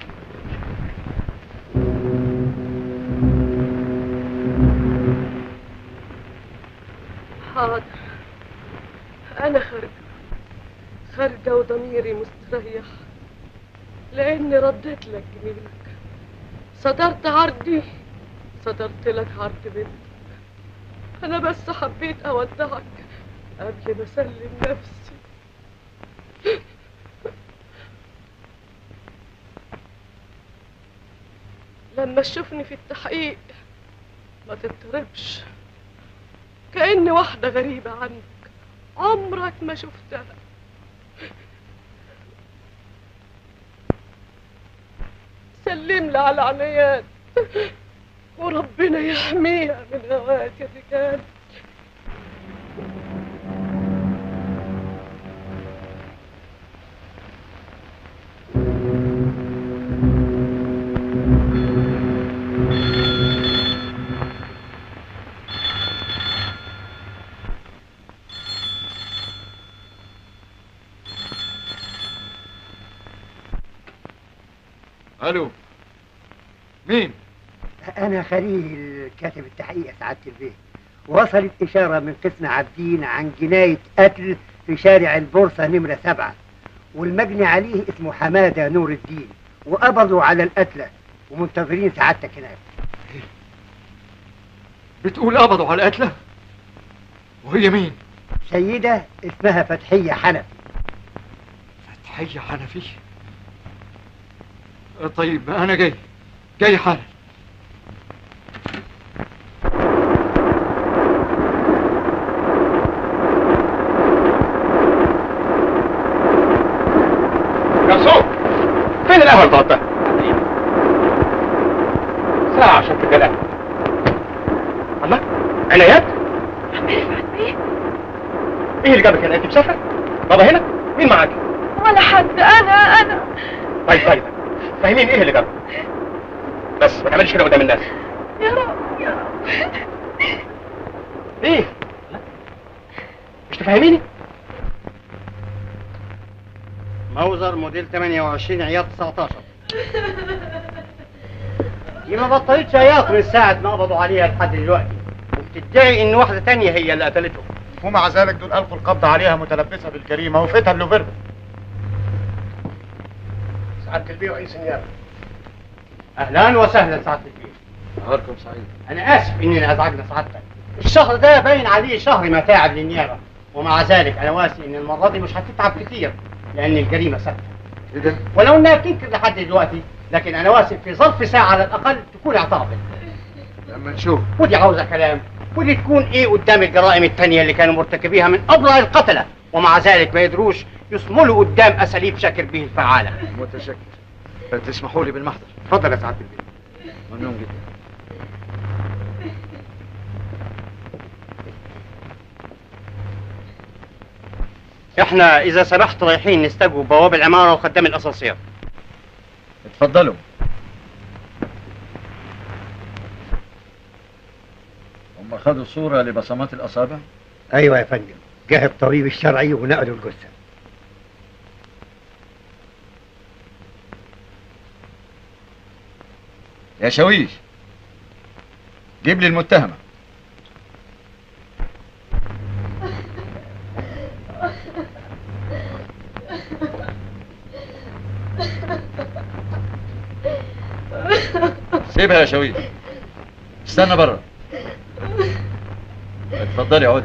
حاضر أنا خارجة خارجة وضميري مستريح لأني رديت لك جميلك صدرت عرضي صدرت لك عرض بنتك أنا بس حبيت أودعك قبل ما أسلم نفسي لما تشوفني في التحقيق ما تضطربش كأني واحدة غريبة عنك عمرك ما شفتها سلم لي على عنايات وربنا يحميها من هوات الرجال الو مين أنا خليل كاتب التحقيق يا سعادة البيت وصلت إشارة من قسم عابدين عن جناية قتل في شارع البورصة نمرة سبعة والمجني عليه اسمه حمادة نور الدين وقبضوا على القتلة ومنتظرين سعادتك هناك بتقول قبضوا على القتلة وهي مين سيدة اسمها فتحية حنفي فتحية حنفي آه، طيب انا جاي جاي حالا جرسون فين القهوة اللي طلبتها؟ ساعة عشان تبقى القهوة الله عنايات؟ ايه اللي جابك هنا؟ انت مسافرة؟ بابا هنا؟ مين معاك؟ ولا حد انا انا طيب طيب فاهمين ايه اللي جابك؟ بس ما تعملش كده قدام الناس يا رب يا رب ايه؟ مش تفهميني؟ موزر موديل 28 عياط 19 دي ما بطلتش عياط من ساعة ما قبضوا عليها لحد دلوقتي وبتدعي ان واحدة تانية هي اللي قتلته ومع ذلك دول ألقوا القبض عليها متلبسة بالجريمة وفتها اللوفرد سعادة البيه رئيس النيابة اهلا وسهلا سعادة البيه نهاركم سعيد انا اسف اننا ازعجنا سعادتك الشهر ده باين عليه شهر متاعب للنيابة ومع ذلك انا واسي ان المرة دي مش هتتعب كتير لان الجريمة ثابتة ايه ده؟ ولو انها بتنكر لحد دلوقتي لكن انا واثق في ظرف ساعه على الاقل تكون اعترفت لما نشوف ودي عاوزه كلام ودي تكون ايه قدام الجرائم التانية اللي كانوا مرتكبيها من ابرع القتله ومع ذلك ما يدروش يصملوا قدام اساليب شاكر به الفعاله متشكر تسمحوا لي بالمحضر اتفضل يا سعاده البيت ممنون جدا احنا اذا سمحت رايحين نستجوب بواب العماره وخدام الاسانسير اتفضلوا هم خدوا صورة لبصمات الأصابع؟ ايوه يا فندم جه الطبيب الشرعي ونقلوا الجثه يا شويش جيب لي المتهمة سيبها يا شويش استنى بره اتفضلي عودي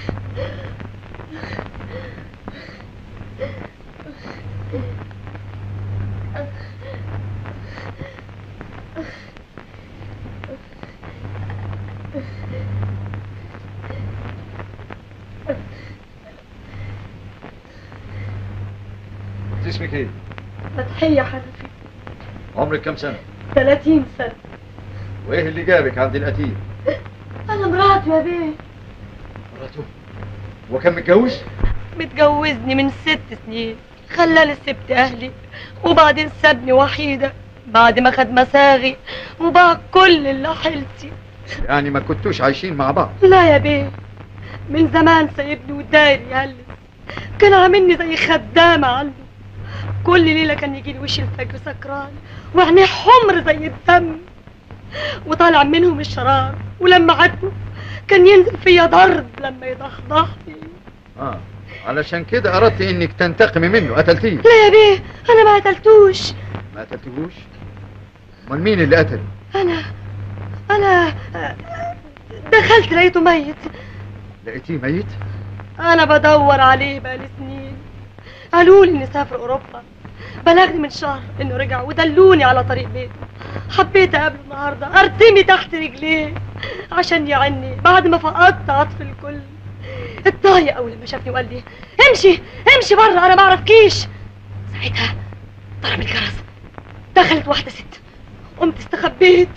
انت اسمك ايه؟ فتحية حنفي عمرك كم سنة؟ 30 سنة وايه اللي جابك عند القتيل؟ أنا مراتي يا بيه مراته هو كان متجوز؟ متجوزني من ست سنين خلاني سبت أهلي وبعدين سابني وحيدة بعد ما خد مساغي وباع كل اللي حيلتي يعني ما كنتوش عايشين مع بعض لا يا بيه من زمان سايبني وداير يهلس كان عاملني زي خدامة عنده كل ليلة كان يجي لي وش الفجر سكران وعينيه حمر زي الدم وطالع منهم الشرار ولما عدوا كان ينزل فيا ضرب لما يضحضحني اه علشان كده اردت انك تنتقمي منه قتلتيه لا يا بيه انا ما قتلتوش ما قتلتهوش امال مين اللي قتله انا انا دخلت لقيته ميت لقيتيه ميت انا بدور عليه بقالي سنين قالوا لي اني سافر اوروبا بلغني من شهر انه رجع ودلوني على طريق بيته حبيت اقابله النهارده ارتمي تحت رجليه عشان يعني بعد ما فقدت عطف الكل اتضايق اول لما شافني وقال لي امشي امشي بره انا ما اعرفكيش ساعتها ضرب الجرس دخلت واحده ست قمت استخبيت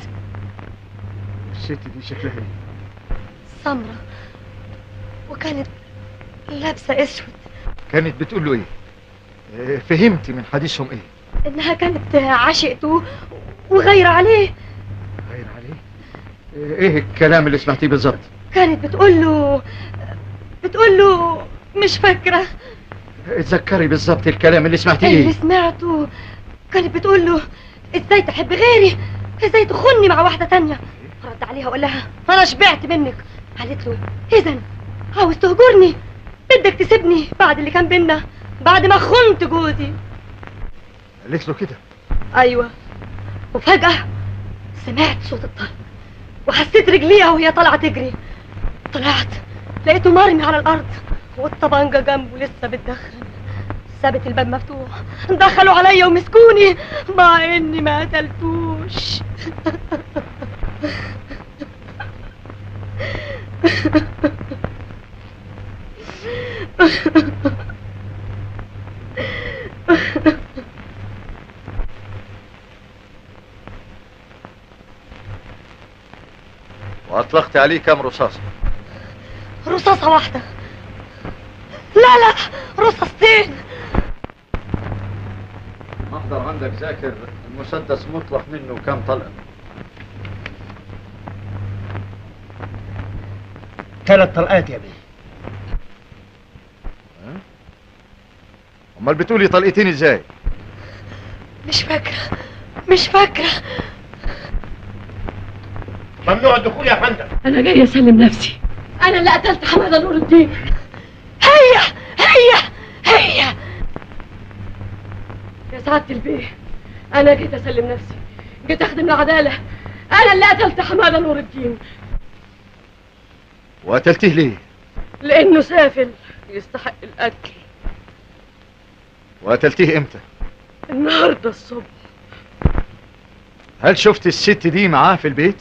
الست دي شكلها ايه سمرة وكانت لابسه اسود كانت بتقول له ايه آه، فهمتي من حديثهم ايه انها كانت عشقته وغير عليه غير عليه آه، ايه الكلام اللي سمعتيه بالظبط كانت بتقول له بتقول له مش فاكره اتذكري بالظبط الكلام اللي سمعتيه اللي ايه سمعته كانت بتقول له ازاي تحب غيري ازاي تخوني مع واحده تانية رد عليها وقال لها انا شبعت منك قالت له اذا عاوز تهجرني بدك تسيبني بعد اللي كان بينا بعد ما خنت جوزي قالت له كده ايوه وفجأة سمعت صوت الطلق وحسيت رجليها وهي طالعة تجري طلعت لقيته مرمي على الأرض والطبنجة جنبه لسه بتدخن سابت الباب مفتوح دخلوا عليا ومسكوني مع اني ما قتلتوش واطلقت عليه كم رصاصه رصاصة واحدة لا لا رصاصتين محضر عندك ذاكر المسدس مطلق منه كم طلقه ثلاث طلقات يا بيه امال بتقولي طلقتين ازاي مش فاكرة مش فاكرة ممنوع الدخول يا فندم أنا جاي أسلم نفسي أنا اللي قتلت حمادة نور الدين هي هي هي يا سعادة البيه أنا جيت أسلم نفسي جيت أخدم العدالة أنا اللي قتلت حمادة نور الدين وقتلتيه ليه لأنه سافل يستحق القتل وقتلتيه امتى النهارده الصبح هل شفت الست دي معاه في البيت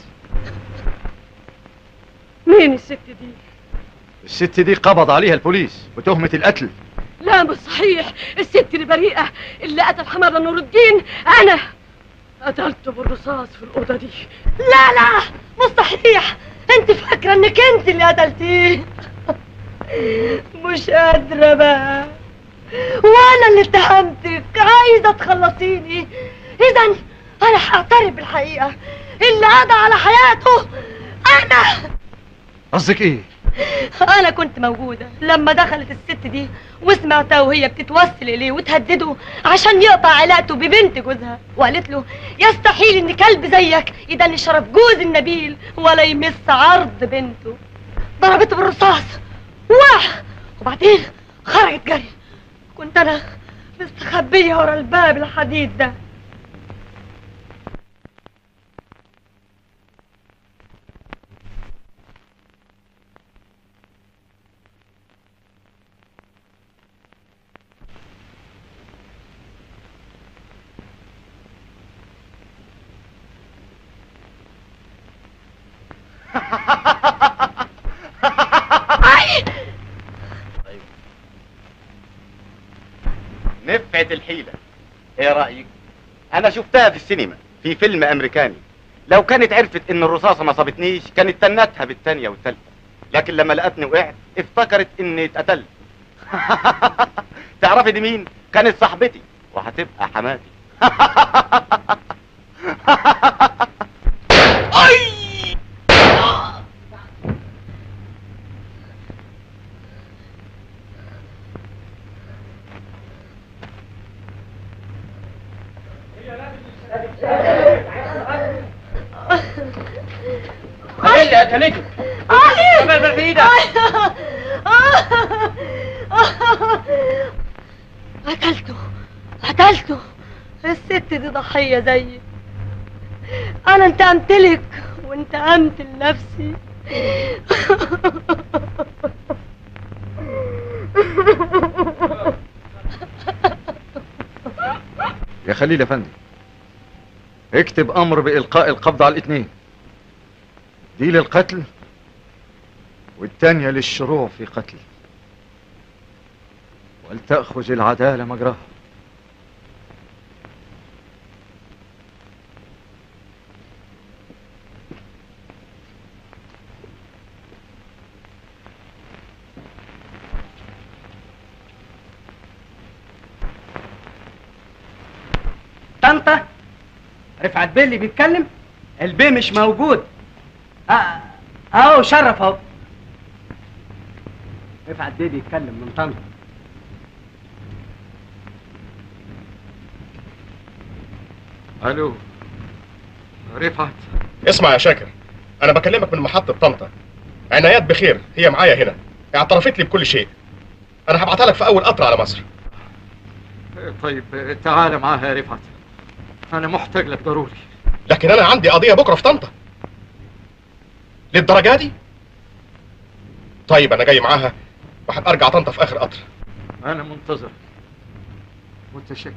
مين الست دي الست دي قبض عليها البوليس بتهمة القتل لا مش صحيح الست اللي بريئة اللي قتل حمادة نور الدين أنا قتلته بالرصاص في الأوضة دي لا لا مستحيل انت فاكره انك انت اللي قتلتيه مش قادره بقى وانا اللي اتهمتك عايزه تخلصيني اذا انا هعترف بالحقيقه اللي قضى على حياته انا قصدك ايه انا كنت موجوده لما دخلت الست دي وسمعتها وهي بتتوسل اليه وتهدده عشان يقطع علاقته ببنت جوزها وقالت له يستحيل ان كلب زيك يدني شرف جوز النبيل ولا يمس عرض بنته ضربته بالرصاص واه وبعدين خرجت جري كنت انا مستخبيه ورا الباب الحديد ده نفعت الحيلة ايه رأيك؟ انا شفتها في السينما في فيلم امريكاني لو كانت عرفت ان الرصاصة ما صابتنيش كانت تنتها بالتانية والتالتة لكن لما لقتني وقعت افتكرت اني اتقتلت تعرفي دي مين؟ كانت صاحبتي وهتبقى حماتي ايه اللي قتلته؟ آه. في ايدك قتلته قتلته الست دي ضحية زيي أنا انتقمت لك وانتقمت لنفسي يا خليل يا فندم اكتب امر بالقاء القبض على الاثنين دي للقتل والتانية للشروع في قتل ولتأخذ العدالة مجراها طنطا رفعت بيه اللي بيتكلم البيه مش موجود اه اهو شرف اهو رفعت بيه بيتكلم من طنطا الو رفعت اسمع يا شاكر انا بكلمك من محطة طنطا عنايات بخير هي معايا هنا اعترفت لي بكل شيء انا هبعتها لك في اول قطر على مصر طيب تعال معاها يا رفعت انا محتاج لك ضروري لكن انا عندي قضية بكرة في طنطا للدرجة دي طيب انا جاي معاها وهبقى ارجع طنطا في اخر قطر انا منتظر متشكر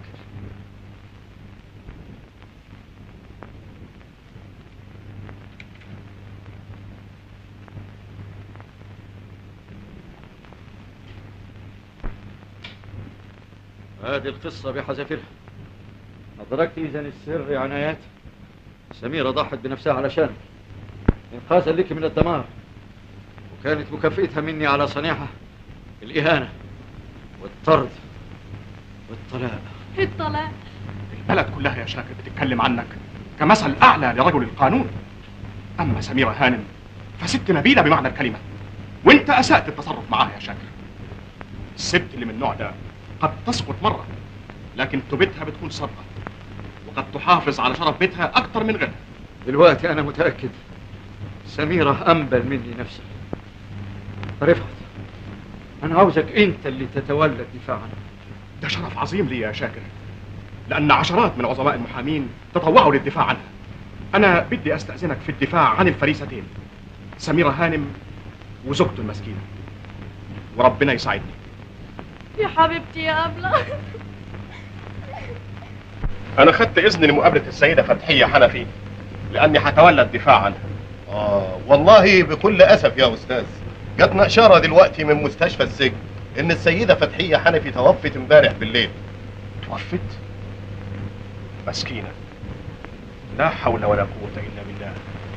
هذه القصة بحذافيرها أدركت إذا السر عنايات سميرة ضحت بنفسها علشان إنقاذا لك من الدمار وكانت مكافئتها مني على صنيعها الإهانة والطرد والطلاق الطلاق البلد كلها يا شاكر بتتكلم عنك كمثل اعلى لرجل القانون اما سميرة هانم فست نبيلة بمعنى الكلمة وانت اسأت التصرف معاها يا شاكر الست اللي من النوع ده قد تسقط مرة لكن توبتها بتكون صادقة وقد تحافظ على شرف بيتها اكتر من غيرها دلوقتي أنا متأكد سميرة أنبل مني نفسها رفعت أنا عاوزك أنت اللي تتولى الدفاع عنها ده شرف عظيم لي يا شاكر لأن عشرات من عظماء المحامين تطوعوا للدفاع عنها أنا بدي أستأذنك في الدفاع عن الفريستين سميرة هانم وزوجته المسكينة وربنا يساعدني يا حبيبتي يا أبلة انا خدت اذن لمقابله السيده فتحيه حنفي لاني هتولى الدفاع عنها اه والله بكل اسف يا استاذ جاتنا اشاره دلوقتي من مستشفى السجن ان السيده فتحيه حنفي توفت امبارح بالليل توفت مسكينه لا حول ولا قوه الا بالله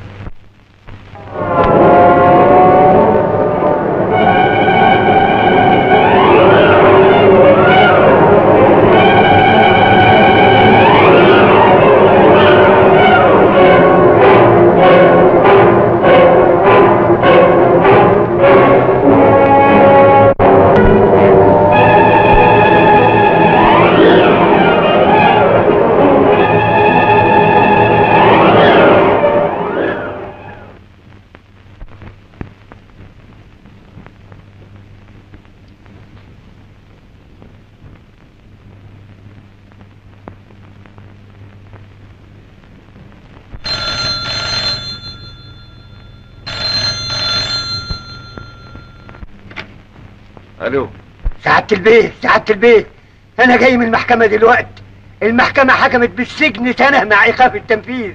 الو سعادة البيت سعادة البيت أنا جاي من المحكمة دلوقتي المحكمة حكمت بالسجن سنة مع إيقاف التنفيذ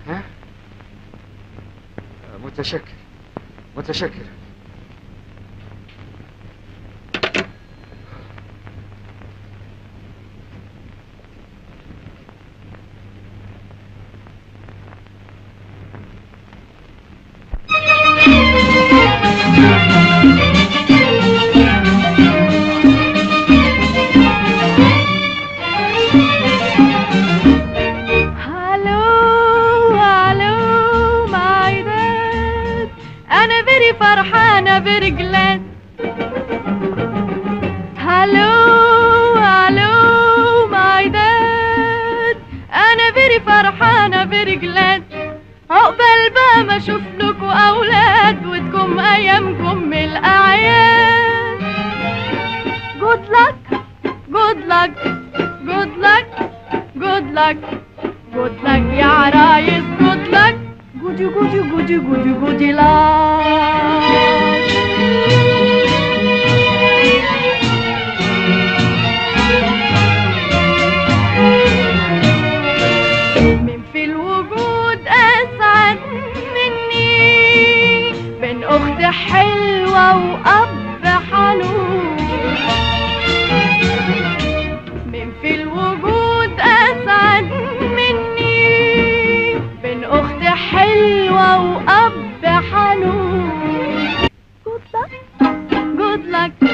متشكر متشكر هالو هالو ماي داد انا فيري فرحانه فيري جلاد هالو هالو ماي داد انا فيري فرحانه فيري جلاد عقبال بقى ما اشوف لكم اولاد وتكم ايامكم من الاعياد جود لك جود لك جود لك جود لك جود لك يا عرايس جود لك جودي جودي جودي جودي جودي من في الوجود أسعد مني بين أخت حلوة وأب حنون من في الوجود أسعد مني بين أخت حلوة وأب حنون Good luck, good luck